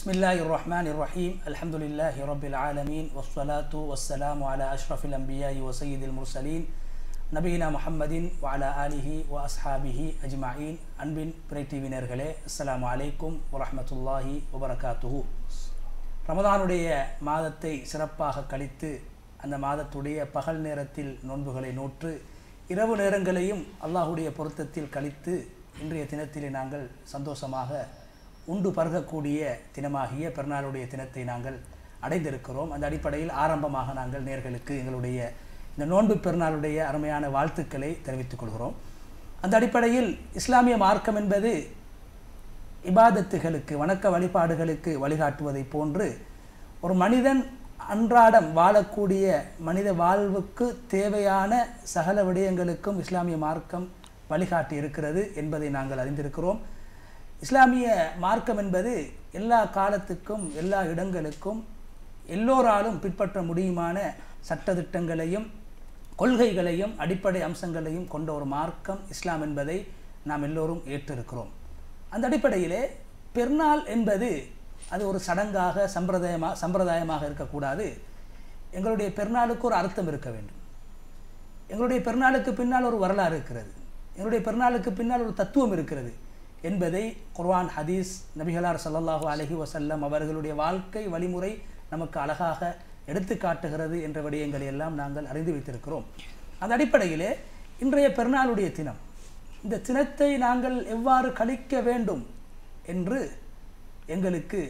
بسم الله الرحمن الرحيم الحمد لله رب العالمين والصلاة والسلام على أشرف الأنبياء وسيد المرسلين நபீனா முஹம்மதின் வஅலா ஆலிஹி வ அஸ்ஹாபிஹி அஜ்மஈன் அன்பின் பிறை டிவினர்களே அஸ்ஸலாமு அலைக்கும் வரஹ்மத்துல்லாஹி வபரகாத்துஹு ரமதானுடைய மாதத்தை சிறப்பாக கழித்து அந்த மாதத்துடைய பகல் நேரத்தில் நோன்புகளை நோற்று இரவு நேரங்களையும் அல்லாஹுடைய பொருத்தத்தில் கழித்து இன்றைய தினத்திலே நாங்கள் சந்தோஷமாக உண்டு பருகக்கூடிய தினமாகிய பெருநாளுடைய தினத்தை நாங்கள் அடைந்திருக்கிறோம் அந்த அடிப்படையில் ஆரம்பமாக நாங்கள் நேர்களுக்கு எங்களுடைய இந்த நோன்பு பெருநாளுடைய அருமையான வாழ்த்துக்களை தெரிவித்துக் கொள்கிறோம் அந்த அடிப்படையில் இஸ்லாமிய மார்க்கம் என்பது இபாதத்துகளுக்கு வணக்க வழிபாடுகளுக்கு வழிகாட்டுவதை போன்று ஒரு மனிதன் அன்றாடம் வாழக்கூடிய மனித வாழ்வுக்கு தேவையான சகல விடயங்களுக்கும் இஸ்லாமிய மார்க்கம் வழிகாட்டி இருக்கிறது என்பதை நாங்கள் அறிந்திருக்கிறோம் இஸ்லாமிய மார்க்கம் என்பது எல்லா காலத்துக்கும் எல்லா இடங்களுக்கும் எல்லோராலும் பின்பற்ற முடியுமான சட்டதிட்டங்களையும் கொள்கைகளையும் அடிப்படை அம்சங்களையும் கொண்ட ஒரு மார்க்கம் இஸ்லாம் என்பதை நாம் எல்லோரும் ஏற்றிருக்கிறோம் அந்த அடிப்படையிலே பெருநாள் என்பது அது ஒரு சடங்காக சம்பிரதாயமாக சம்பிரதாயமாக இருக்கக்கூடாது எங்களுடைய பெருநாளுக்கு ஒரு அர்த்தம் இருக்க வேண்டும் எங்களுடைய பெருநாளுக்கு பின்னால் ஒரு வரலாறு இருக்கிறது எங்களுடைய பெருநாளுக்கு பின்னால் ஒரு தத்துவம் இருக்கிறது என்பதை குர்ஆன் ஹதீஸ் நபிகளார் ஸல்லல்லாஹு அலைஹி வஸல்லம் அவர்களுடைய வாழ்க்கை வழிமுறை நமக்கு அழகாக எடுத்து காட்டுகிறது என்ற விடயங்களை எல்லாம் நாங்கள் அறிந்து வைத்திருக்கிறோம் அந்த அடிப்படையிலே இன்றைய பெருநாளுடைய தினம் இந்த தினத்தை நாங்கள் எவ்வாறு கழிக்க வேண்டும் என்று எங்களுக்கு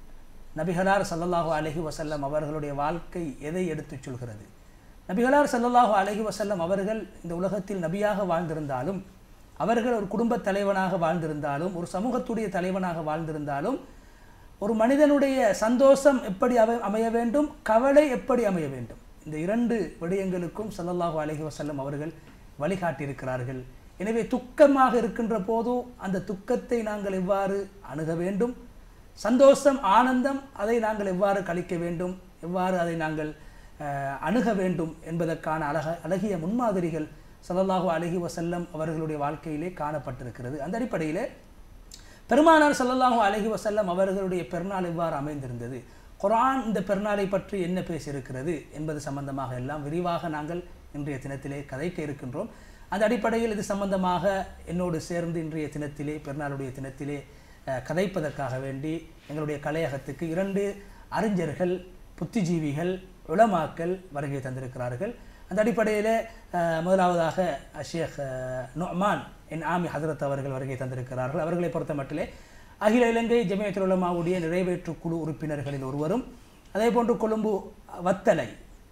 நபிகளார் ஸல்லல்லாஹு அலைஹி வஸல்லம் அவர்களுடைய வாழ்க்கை எதை எடுத்துச் சொல்கிறது நபிகளார் ஸல்லல்லாஹு அலைஹி வஸல்லம் அவர்கள் இந்த உலகத்தில் நபியாக வாழ்ந்திருந்தாலும் அவர்கள் ஒரு குடும்பத் தலைவனாக வாழ்ந்திருந்தாலும் ஒரு சமூகத்துடைய தலைவனாக வாழ்ந்திருந்தாலும் ஒரு மனிதனுடைய சந்தோஷம் எப்படி அவை அமைய வேண்டும் கவலை எப்படி அமைய வேண்டும் இந்த இரண்டு விடயங்களுக்கும் ஸல்லல்லாஹு அலைஹி வஸல்லம் அவர்கள் வழிகாட்டியிருக்கிறார்கள் எனவே துக்கமாக இருக்கின்ற போதோ அந்த துக்கத்தை நாங்கள் எவ்வாறு அணுக வேண்டும் சந்தோஷம் ஆனந்தம் அதை நாங்கள் எவ்வாறு கழிக்க வேண்டும் எவ்வாறு அதை நாங்கள் அஹ், அணுக வேண்டும் என்பதற்கான அழக அழகிய முன்மாதிரிகள் ஸல்லல்லாஹு அலைஹி வஸல்லம் அவர்களுடைய வாழ்க்கையிலே காணப்பட்டிருக்கிறது அந்த அடிப்படையிலே பெருமானார் ஸல்லல்லாஹு அலைஹி வஸல்லம் அவர்களுடைய பெருநாள் எவ்வாறு அமைந்திருந்தது குர்ஆன் இந்த பெருநாளை பற்றி என்ன பேசியிருக்கிறது என்பது சம்பந்தமாக எல்லாம் விரிவாக நாங்கள் இன்றைய தினத்திலே கதைக்க இருக்கின்றோம் அந்த அடிப்படையில் இது சம்பந்தமாக என்னோடு சேர்ந்து இன்றைய தினத்திலே பெருநாளுடைய தினத்திலே அஹ், கதைப்பதற்காக வேண்டி எங்களுடைய கலையகத்துக்கு இரண்டு அறிஞர்கள் புத்திஜீவிகள் உலமாக்கள் வருகை தந்திருக்கிறார்கள் அந்த அடிப்படையில் முதலாவதாக ஷேக் அஹ், நுஅமான் என் ஆமி ஹசரத் அவர்கள் வருகை தந்திருக்கிறார்கள் அவர்களை பொறுத்த மட்டிலே அகில இலங்கை ஜமியத்துல் உலமாவுடைய நிறைவேற்று குழு உறுப்பினர்களில் ஒருவரும் அதே போன்று கொழும்பு வத்தலை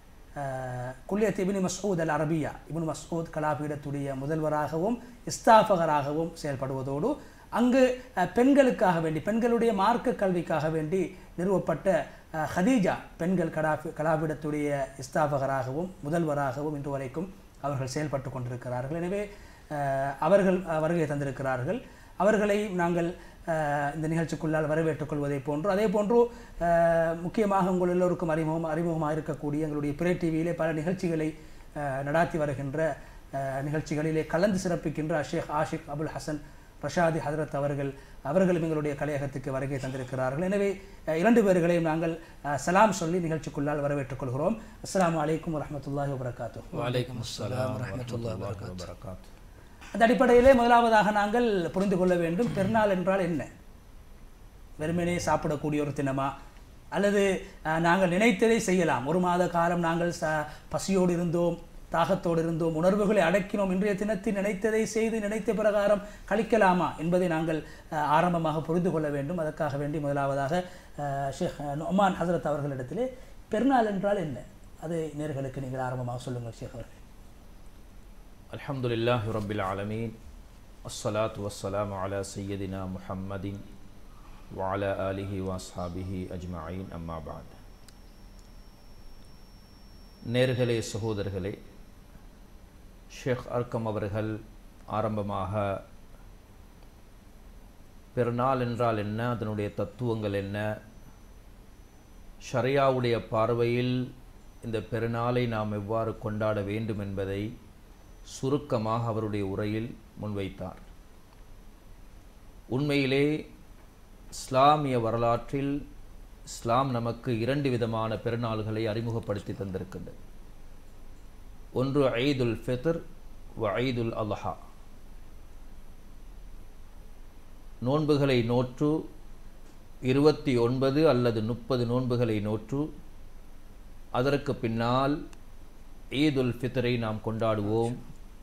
அஹ், குல்லியத் இபினி மஸ்ஊத் அல் அரபியா இப்னு மஸ்ஊத் கலாபீடத்துடைய முதல்வராகவும் இஸ்தாஃபகராகவும் செயல்படுவதோடு அங்கு அஹ், பெண்களுக்காக வேண்டி பெண்களுடைய மார்க்க கல்விக்காக வேண்டி நிறுவப்பட்ட அஹ், ஹதீஜா பெண்கள் கலாபி கலாபீடத்துடைய இஸ்தாபகராகவும் முதல்வராகவும் இன்று வரைக்கும் அவர்கள் செயல்பட்டு கொண்டிருக்கிறார்கள் எனவே அஹ், அவர்கள் அஹ், வருகை தந்திருக்கிறார்கள் அவர்களை நாங்கள் அஹ், இந்த நிகழ்ச்சிக்குள்ளால் வரவேற்றுக் கொள்வதை போன்று அதே போன்று அஹ், முக்கியமாக உங்கள் எல்லோருக்கும் அறிமுகம் அறிமுகமாக இருக்கக்கூடிய எங்களுடைய பிறை டிவியிலே பல நிகழ்ச்சிகளை அஹ், நடாத்தி வருகின்ற அஹ், நிகழ்ச்சிகளிலே கலந்து சிறப்பிக்கின்ற ஷேக் ஆஷிக் அபுல் ஹசன் ரஷாதி ஹதரத் அவர்கள் அவர்களும் எங்களுடைய கலையகத்துக்கு வருகை தந்திருக்கிறார்கள் எனவே அஹ், இரண்டு பேர்களையும் நாங்கள் அஹ், சலாம் சொல்லி நிகழ்ச்சிக்குள்ளால் வரவேற்றுக் கொள்கிறோம் அஸ்ஸலாமு அலைக்கும் வரஹ்மத்துல்லாஹி வபரகாத்துஹ் வலைக்கம் அஸ்ஸலாம் வரஹ்மத்துல்லாஹி வபரகாத்துஹு அந்த அடிப்படையிலே முதலாவதாக நாங்கள் புரிந்து கொள்ள வேண்டும் பெருநாள் என்றால் என்ன வெறுமனே சாப்பிடக்கூடிய ஒரு தினமா அல்லது அஹ், நாங்கள் நினைத்ததை செய்யலாம் ஒரு மாத காலம் நாங்கள் ச பசியோடு இருந்தோம் தாகத்தோடு இருந்தோம் உணர்வுகளை அடக்கினோம் இன்றைய தினத்தில் நினைத்ததை செய்து நினைத்த பிரகாரம் கழிக்கலாமா என்பதை நாங்கள் அஹ், ஆரம்பமாக புரிந்து கொள்ள வேண்டும் அதற்காக வேண்டி முதலாவதாக அஹ், ஷேக் நொமான் ஹசரத் அவர்களிடத்திலே பெருநாள் என்றால் என்ன அதை நேர்களுக்கு நீங்கள் ஆரம்பமாக சொல்லுங்கள் ஷேக் அவர்கள் الحمد لله رب العالمين الصلاة والسلام على سيدنا محمد وعلى آله وأصحابه أجمعين أما بعد நேர்களே சகோதரர்களே ஷேக் அர்க்கம் அவர்கள் ஆரம்பமாக பெருநாள் என்றால் என்ன அதனுடைய தத்துவங்கள் என்ன ஷரியாவுடைய பார்வையில் இந்த பெருநாளை நாம் எவ்வாறு கொண்டாட வேண்டும் என்பதை சுருக்கமாக அவருடைய உரையில் முன்வைத்தார் உண்மையிலே இஸ்லாமிய வரலாற்றில் இஸ்லாம் நமக்கு இரண்டு விதமான பெருநாள்களை அறிமுகப்படுத்தி தந்திருக்கின்றது ஒன்று ஐதுல் ஃபித்ர் வ ஐதுல் அல்ஹா நோன்புகளை நோற்று இருபத்தி ஒன்பது அல்லது முப்பது நோன்புகளை நோற்று அதற்கு பின்னால் ஈதுல் ஃபித்ரை நாம் கொண்டாடுவோம்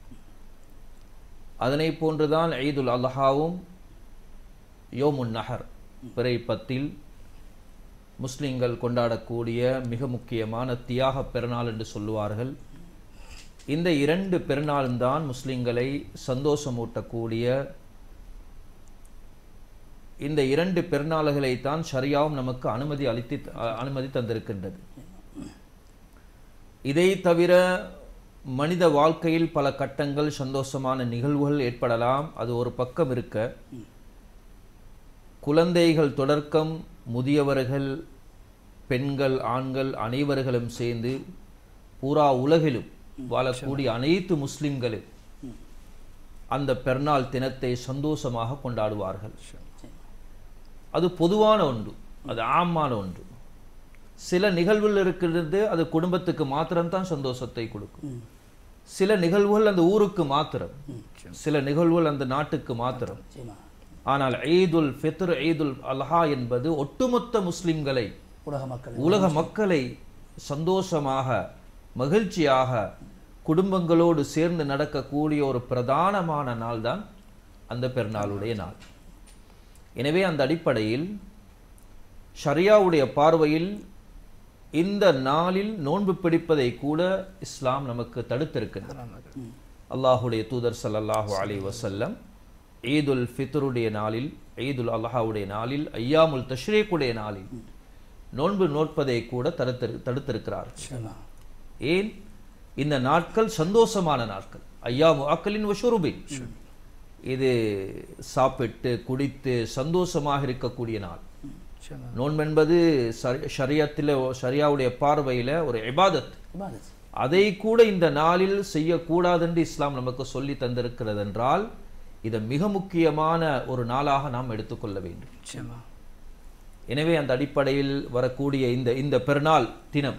அதனை போன்றுதான் ஈதுல் அல்ஹாவும் யோமுன் நஹர் பிறை பத்தில் முஸ்லிம்கள் கொண்டாடக்கூடிய மிக முக்கியமான தியாக பெருநாள் என்று சொல்லுவார்கள் இந்த இரண்டு பெருநாளும் தான் முஸ்லிம்களை சந்தோஷமூட்டக்கூடிய இந்த இரண்டு பெருநாள்களை தான் ஷரியாவும் நமக்கு அனுமதி அளித்து அனுமதி தந்திருக்கின்றது இதை தவிர மனித வாழ்க்கையில் பல கட்டங்கள் சந்தோஷமான நிகழ்வுகள் ஏற்படலாம் அது ஒரு பக்கம் இருக்க குழந்தைகள் தொடர்க்கம் முதியவர்கள் பெண்கள் ஆண்கள் அனைவர்களும் சேர்ந்து பூரா உலகிலும் வாழக்கூடிய அனைத்து முஸ்லிம்களும் அந்த பெருநாள் தினத்தை சந்தோஷமாக கொண்டாடுவார்கள் அது பொதுவான ஒன்று அது ஆமான ஒன்று சில நிகழ்வுகள் இருக்கிறது அது குடும்பத்துக்கு மாத்திரம்தான் சந்தோஷத்தை கொடுக்கும் சில நிகழ்வுகள் அந்த ஊருக்கு மாத்திரம் சில நிகழ்வுகள் அந்த நாட்டுக்கு மாத்திரம் நிச்சயமா ஆனால் ஈதுல் ஃபித்ர் ஈதுல் அல்ஹா என்பது ஒட்டுமொத்த முஸ்லிம்களை உலக மக்கள் உலக மக்களை சந்தோஷமாக மகிழ்ச்சியாக குடும்பங்களோடு சேர்ந்து நடக்கக்கூடிய ஒரு பிரதானமான நாள் தான் அந்த பெருநாளுடைய நாள் எனவே அந்த அடிப்படையில் ஷரியாவுடைய பார்வையில் இந்த நாளில் நோன்பு பிடிப்பதை கூட இஸ்லாம் நமக்கு தடுத்திருக்கின்றது அல்லாஹுடைய தூதர் ஸல்லல்லாஹு அலைஹி வஸல்லம் ஈதுல் ஃபித்ருடைய நாளில் ஈதுல் அல்ஹாவுடைய நாளில் ஐயாமுல் தஷ்ரீக்குடைய நாளில் நோன்பு நோட்பதை கூட தடுத்திரு தடுத்திருக்கிறார்கள் நிச்சயமா ஏன் இந்த நாட்கள் சந்தோஷமான நாட்கள் ஐயாமு அக்கலின் வஷுருபின் இது சாப்பிட்டு குடித்து சந்தோஷமாக இருக்கக்கூடிய நாள் நிச்சயமா நோன்பென்பது ஷரியத்தில் ஷரியாவுடைய பார்வையில ஒரு இபாதத் இபாதத் அதை கூட இந்த நாளில் செய்யக்கூடாது என்று இஸ்லாம் நமக்கு சொல்லி தந்திருக்கிறது என்றால் இதை மிக முக்கியமான ஒரு நாளாக நாம் எடுத்துக்கொள்ள வேண்டும் நிச்சயமா எனவே அந்த அடிப்படையில் வரக்கூடிய இந்த இந்த பெருநாள் தினம்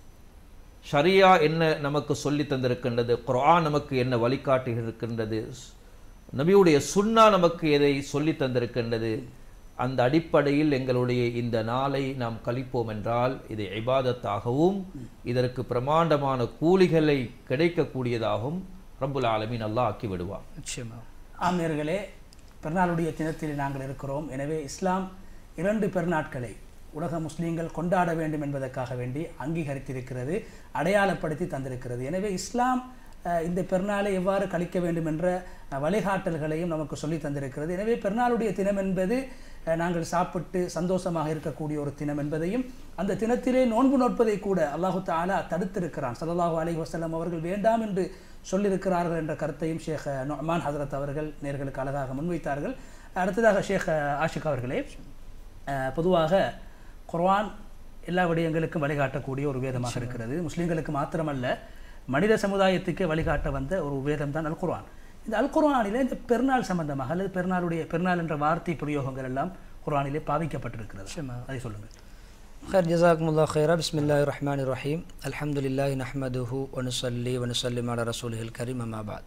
ஷரியா என்ன நமக்கு சொல்லி தந்திருக்கின்றது குர்ஆன் நமக்கு என்ன வழிகாட்டி இருக்கின்றது நபியுடைய சுன்னா நமக்கு எதை சொல்லி தந்திருக்கின்றது அந்த அடிப்படையில் எங்களுடைய இந்த நாளை நாம் கழிப்போம் என்றால் இது இபாதத்தாகவும் இதற்கு பிரமாண்டமான கூலிகளை கிடைக்கக்கூடியதாகவும் ரப்புல் ஆலமீன் அல்லாஹ் ஆக்கி விடுவார் நிச்சயமா ஆமியர்களே பெருநாளுடைய தினத்தில் நாங்கள் இருக்கிறோம் எனவே இஸ்லாம் இரண்டு பெருநாட்களை உலக முஸ்லீம்கள் கொண்டாட வேண்டும் என்பதற்காக வேண்டி அங்கீகரித்திருக்கிறது அடையாளப்படுத்தி தந்திருக்கிறது எனவே இஸ்லாம் அஹ், இந்த பெருநாளை எவ்வாறு கழிக்க வேண்டும் என்ற அஹ், வழிகாட்டல்களையும் நமக்கு சொல்லி தந்திருக்கிறது எனவே பெருநாளுடைய தினம் என்பது அஹ், நாங்கள் சாப்பிட்டு சந்தோஷமாக இருக்கக்கூடிய ஒரு தினம் என்பதையும் அந்த தினத்திலே நோன்பு நோட்பதை கூட அல்லாஹு தாலா தடுத்திருக்கிறான் ஸல்லல்லாஹு அலைஹி வஸல்லம் அவர்கள் வேண்டாம் என்று சொல்லியிருக்கிறார்கள் என்ற கருத்தையும் ஷேக் நொமான் ஹசரத் அவர்கள் நேர்களுக்கு அழகாக முன்வைத்தார்கள் அடுத்ததாக ஷேக் ஆஷிக் அவர்களே அஹ், பொதுவாக குர்ஆன் எல்லா விடயங்களுக்கும் வழிகாட்டக்கூடிய ஒரு வேதமாக இருக்கிறது முஸ்லிம்களுக்கு மாத்திரமல்ல மனித சமுதாயத்துக்கே வழிகாட்ட வந்த ஒரு வேதம் தான் அல் குர்ஆன் இந்த அல் குர்ஆனிலே இந்த பெருநாள் சம்பந்தமாக அல்லது பெருநாளுடைய பெருநாள் என்ற வார்த்தை பிரயோகங்கள் எல்லாம் குர்ஆனிலே பாவிக்கப்பட்டிருக்கிறது நிச்சயமாக. அதை சொல்லுங்கள் خير جزاكم الله خيرا بسم الله الرحمن الرحيم الحمد لله نحمده ونصلي ونسلم على رسوله الكريم أما بعد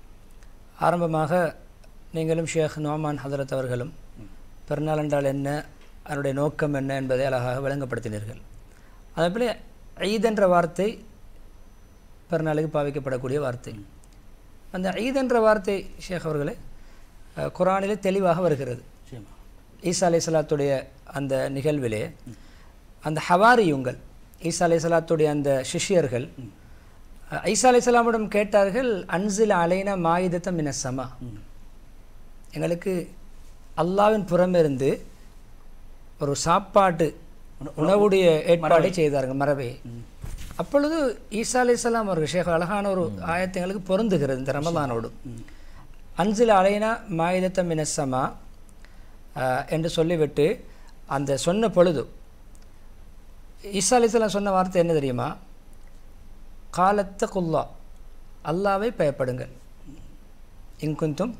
ஆரம்பமாக நீங்களும் ஷேக் நோமான் ஹதரத் அவர்களும் பெருநாள் என்றால் என்ன அதனுடைய நோக்கம் என்ன என்பதை அழகாக விளங்கப்படுத்தினீர்கள் அதேபோல ஈத் என்ற வார்த்தை பெருநாளுக்கு பாவிக்கப்படக்கூடிய வார்த்தை அந்த ஈத் என்ற வார்த்தை ஷேக் அவர்களே அஹ், குர்ஆனிலே தெளிவாக வருகிறது நிச்சயமா ஈசா அலை சலாத்துடைய அந்த நிகழ்விலே அந்த ஹவாரியுங்கள் ஈசா அலை சலாத்துடைய அந்த சிஷ்யர்கள் அஹ், ஈசா அலை சலாமிடம் கேட்டார்கள் அன்சில் அலைன மாயுதத்த மினசமா எங்களுக்கு அல்லாவின் புறமிருந்து ஒரு சாப்பாட்டு உணவுடைய ஏற்பாடை செய்தார்கள் மரபை அப்பொழுது ஈசா அலைஹிஸ்ஸலாம் அவர்கள் ஷேக் அழகான ஒரு ஆயத்து எங்களுக்கு பொருந்துகிறது இந்த ரமலானோடு அன்சில் அலைனா மாயுதத்த மினசமா அஹ், என்று சொல்லிவிட்டு அந்த சொன்ன பொழுது ஈசா அலிஸ்லாம் சொன்ன வார்த்தை என்ன தெரியுமா காலத்த குல்லா அல்லாவை பயப்படுங்கள் இங்குந்தும்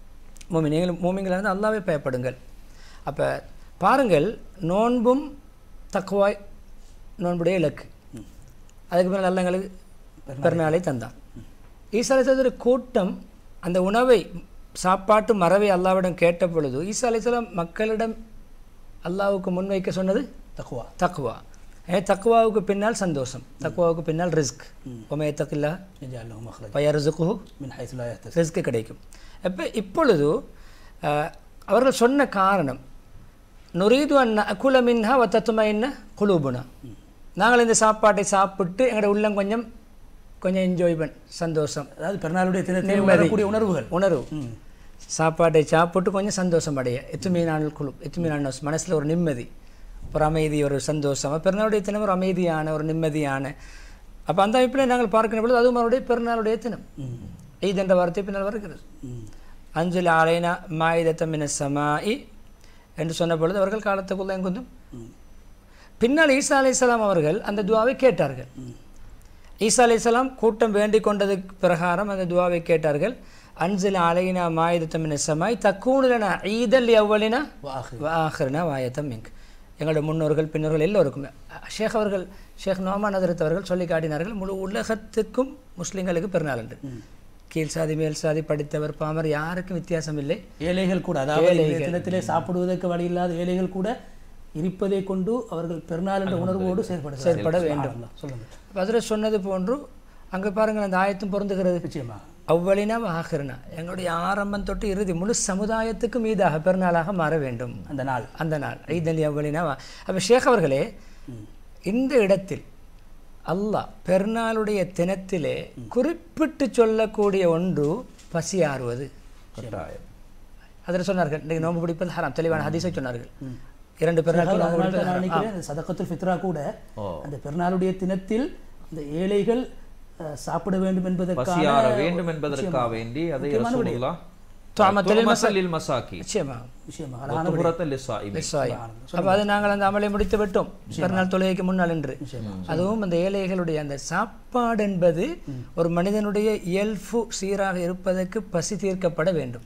மூமி நீங்கள் மூமிங்களாக இருந்து அல்லாவை பயப்படுங்கள் அப்போ பாருங்கள் நோன்பும் தக்குவாய் நோன்புடைய இலக்கு அதுக்கு பின்னால் அல்ல எங்களுக்கு பெருநாளை தந்தான் ஈசா அலிஸ்லாத்துடைய கூட்டம் அந்த உணவை சாப்பாட்டு மரவை அல்லாவிடம் கேட்ட பொழுது ஈசா அலிஸ்லாம் மக்களிடம் அல்லாவுக்கு முன்வைக்க சொன்னது தக்குவா தக்குவா ஏ தக்குவாவுக்கு பின்னால் சந்தோஷம் தக்குவாவுக்கு பின்னால் ரிஸ்க் உமைய தக்கில்லா يجعل له مخرج பயர்சுக்கு من حيث لا يحتسب ரிஸ்க் கிடைக்கும் அப்போ இப்பொழுது அஹ், அவர்கள் சொன்ன காரணம் நுரீது அண்ணா அகுல மின்ஹா வத்தத்துமா என்ன குலூபுனா நாங்கள் இந்த சாப்பாட்டை சாப்பிட்டு எங்களோட உள்ளம் கொஞ்சம் கொஞ்சம் என்ஜாய் பண்ண சந்தோஷம் அதாவது பெருநாளுடைய தினத்தில் நிம்மதி. உணரக்கூடிய உணர்வுகள் உணர்வு ம். சாப்பாட்டை சாப்பிட்டு கொஞ்சம் சந்தோஷம் அடைய எத்துமீனான குழு எத்துமீனான மனசில் ஒரு நிம்மதி ஒரு அமைதி ஒரு சந்தோஷம் அப்ப பெருநாளுடைய தினம் ஒரு அமைதியான ஒரு நிம்மதியான அப்போ அந்த அமைப்பில் நாங்கள் பார்க்கிற பொழுது அதுவும் அவருடைய பெருநாளுடைய தினம் ஈத் என்ற வார்த்தை பின்னால் வருகிறது ம். அஞ்சல் ஆலைனா மாயுதத்தமின சமாயி என்று சொன்ன பொழுது அவர்கள் காலத்துக்குள்ள எங்குந்தும் பின்னால் ஈசா அலைஹிஸ்ஸலாம் அவர்கள் அந்த துவாவை கேட்டார்கள் ஈசா அலைஹிஸ்ஸலாம் கூட்டம் வேண்டிக் கொண்டதுக்கு பிரகாரம் அந்த துவாவை கேட்டார்கள் அன்சில் அலைனா மாயுதத்தமின சமாய் தக்கூணுலனா ஈதல் எவ்வளினா வாஹி ஆஹர்னா வாயத்தம் மிங் எங்களோட முன்னோர்கள் பின்னோர்கள் எல்லோருக்குமே ஷேக் அவர்கள் ஷேக் நோமான் ஹதரத் அவர்கள் சொல்லி காட்டினார்கள் முழு உலகத்துக்கும் முஸ்லிம்களுக்கு பெருநாள் என்று கீழ் சாதி மேல் சாதி படித்தவர் பாமர் யாருக்கும் வித்தியாசம் இல்லை ஏழைகள் கூட அதாவது இந்த தினத்திலே சாப்பிடுவதற்கு வழி இல்லாத ஏழைகள் கூட இருப்பதை கொண்டு அவர்கள் பெருநாள் என்ற உணர்வோடு செயல்பட செயல்பட வேண்டும் சொல்லுங்க அதில் சொன்னது போன்று அங்கே பாருங்கள் அந்த ஆயத்தும் பொருந்துகிறது நிச்சயமாக அவ்வளினா ஆகிறனா எங்களுடைய ஆரம்பம் தொட்டு இறுதி முழு சமுதாயத்துக்கும் மீதாக பெருநாளாக மாற வேண்டும் அந்த நாள் அந்த நாள் ஐதலி அவ்வளினா அப்போ ஷேக் அவர்களே இந்த இடத்தில் அல்லாஹ் பெருநாளுடைய தினத்திலே குறிப்பிட்டு சொல்லக்கூடிய ஒன்று பசியாறுவது கட்டாயம் அதில் சொன்னார்கள் இன்றைக்கு நோன்பு பிடிப்பது ஹராம் தெளிவான ஹதீஸை சொன்னார்கள் இரண்டு பெருநாட்கள் நோன்பு அதனால பிடிப்பது நான் ஹராம். நினைக்கிறேன் இந்த சதக்கத்துல் ஃபித்ரா கூட ஓ. அந்த பெருநாளுடைய தினத்தில் இந்த ஏழைகள் அஹ், சாப்பிட வேண்டும் என்பதற்கான பசியார வேண்டும் என்பதற்காக வேண்டி அதை ரசூலுல்லாஹ் துஅமத்துல் துஅமத்தல் மசாக்கி நிச்சயமா விஷயமாக வத்துபுரத்தல் லிஸ்ஸாயிமீன். சாய் அப்போ அது நாங்கள் அந்த அமலை முடித்து விட்டோம் பெருநாள் தொழுகைக்கு முன்னால் என்று அதுவும் அந்த ஏழைகளுடைய அந்த சாப்பாடு என்பது ஒரு மனிதனுடைய இயல்பு சீராக இருப்பதற்கு பசி தீர்க்கப்பட வேண்டும்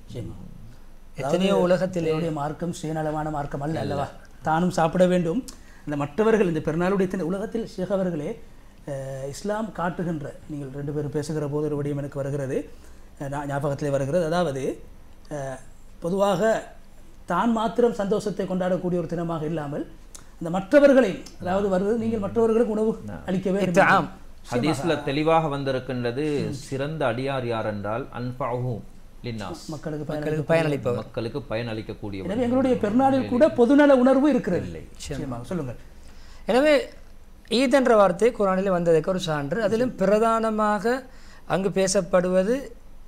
எத்தனையோ உலகத்திலே என்னுடைய மார்க்கம் சுயநலமான மார்க்கம் அல்ல அல்லவா தானும் சாப்பிட வேண்டும் இந்த மற்றவர்கள் இந்த பெருநாளுடைய தின உலகத்தில் ஷேக் அவர்களே அஹ், இஸ்லாம் காட்டுகின்ற நீங்கள் ரெண்டு பேரும் பேசுகிற போது ஒரு விடயம் எனக்கு வருகிறது அஹ், ஞா- ஞாபகத்திலே வருகிறது அதாவது அஹ், பொதுவாக தான் மாத்திரம் சந்தோஷத்தை கொண்டாடக்கூடிய ஒரு தினமாக இல்லாமல் அந்த மற்றவர்களை அதாவது வருவது நீங்கள் மற்றவர்களுக்கு உணவு அளிக்க வேண்டும் இத்ஆம். ஹதீஸ்ல தெளிவாக வந்திருக்கின்றது சிறந்த அடியார் யார் என்றால் அன்பாகும் லின்னாஸ் மக்களுக்கு பயன் மக்களுக்கு பயனளிப்பவர் மக்களுக்கு பயன் அளிக்கக்கூடியவர் எனவே எங்களுடைய பெருநாளில் கூட பொதுநல உணர்வு இருக்கிறது நிச்சயமாக சொல்லுங்கள் எனவே ஈத் என்ற வார்த்தை குரானிலே வந்ததற்கு ஒரு சான்று அதிலும் பிரதானமாக அங்கு பேசப்படுவது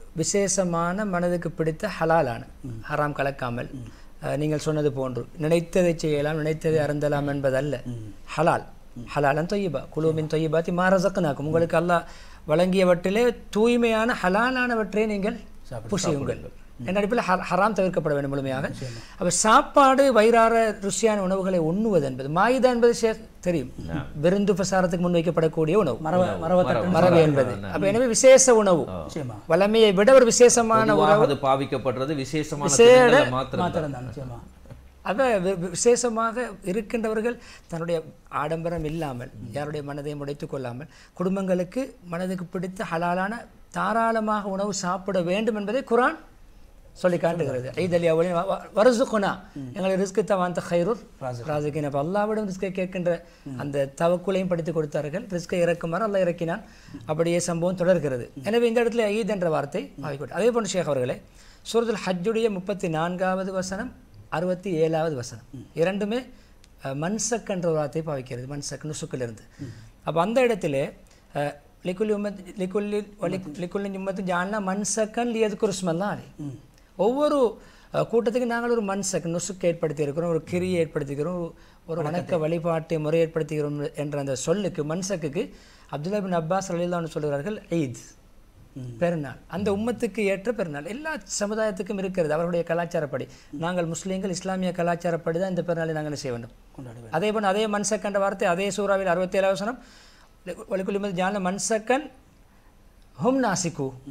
விசேஷமான மனதுக்கு பிடித்த ஹலாலான ஹராம் கலக்காமல் அஹ், நீங்கள் சொன்னது போன்று நினைத்ததை செய்யலாம் நினைத்ததை அருந்தலாம் என்பதல்ல ஹலால் ஹலாலன் தொய்யபா குழுவின் தொய்யபாத்தி மாரசக்கனாக்கும் உங்களுக்கு அல்லாஹ் வழங்கியவற்றிலே தூய்மையான ஹலாலானவற்றை நீங்கள் புசியுங்கள் என் அடிப்பில் ஹ- ஹராம் தவிர்க்கப்பட வேண்டும் முழுமையாக அப்ப சாப்பாடு வயிறார ருசியான உணவுகளை உண்ணுவது என்பது மாயுதா என்பது ஷேக் தெரியும் விருந்து பிரசாரத்துக்கு முன்வைக்கப்படக்கூடிய உணவு மரவ மரவத்தட்டு மரபு என்பது அப்ப எனவே விசேஷ உணவு நிச்சயமா வளமையை விட ஒரு விசேஷமான பொதுவாக அது பாவிக்கப்படுறது விசேஷமான விசேட தினங்கள்ல மாத்திரம் மாத்திரம் தான் நிச்சயமா அப்ப வி- வி- விசேஷமாக இருக்கின்றவர்கள் தன்னுடைய ஆடம்பரம் இல்லாமல் யாருடைய மனதையும் உடைத்துக் கொள்ளாமல் குடும்பங்களுக்கு மனதுக்கு பிடித்த ஹலாலான தாராளமாக உணவு சாப்பிட வேண்டும் என்பதை குரான் சொல்லி காட்டுகிறது ஐதலி அவளி வரசுகுனா எங்களை ரிஸ்க்கு தவாந்த ஹைரூர் ராஜுக்கின் அப்போ அல்லாவிடம் ரிஸ்கை கேட்கின்ற அந்த தவக்குலையும் படித்து கொடுத்தார்கள் ரிஸ்கை இறக்குமாறு அல்லாஹ் இறக்கினான் அப்படியே சம்பவம் தொடர்கிறது எனவே இந்த இடத்துல ஈத் என்ற வார்த்தை ஆகிவிட்டு அதே போன்று ஷேக் அவர்களே சூரத்துல் ஹஜ்ஜுடைய முப்பத்தி நான்காவது வசனம் அறுபத்தி ஏழாவது வசனம் இரண்டுமே அஹ், மன்சக் என்ற ஒரு வார்த்தை பாவிக்கிறது மன்சக் நுசுக்கிலிருந்து அப்போ அந்த இடத்திலே அஹ், லிக்குல்லி உம்மத் லிக்குல்லி வலி லிக்குல்லி உம்மத்து ஜான்னா மன்சக்கன் லியது குருஸ்மல்லா அலி ஒவ்வொரு அஹ், கூட்டத்துக்கு நாங்கள் ஒரு மன்சக் நுசுக்கு ஏற்படுத்தி இருக்கிறோம் ஒரு கிரியை ஏற்படுத்திக்கிறோம் ஒரு- ஒரு வணக்க வழிபாட்டை முறை ஏற்படுத்துகிறோம் என்ற அந்த சொல்லுக்கு மன்சக்குக்கு அப்துல்லா பின் அப்பாஸ் அலில்லான்னு சொல்கிறார்கள் ஈத் பெருநாள் அந்த உம்மத்துக்கு ஏற்ற பெருநாள் எல்லா சமுதாயத்துக்கும் இருக்கிறது அவருடைய கலாச்சாரப்படி நாங்கள் முஸ்லீம்கள் இஸ்லாமிய கலாச்சாரப்படி தான் இந்த பெருநாளை நாங்கள் என்ன செய்ய வேண்டும் கொண்டாடுவேன் அதே போல் அதே மன்சக்கன்ற வார்த்தை அதே சூறாவில் அறுபத்தி ஏழாவது வசனம் வலிக்குள்ளிமது ஜான மன்சக்கன் ஹும் நாசிக்கு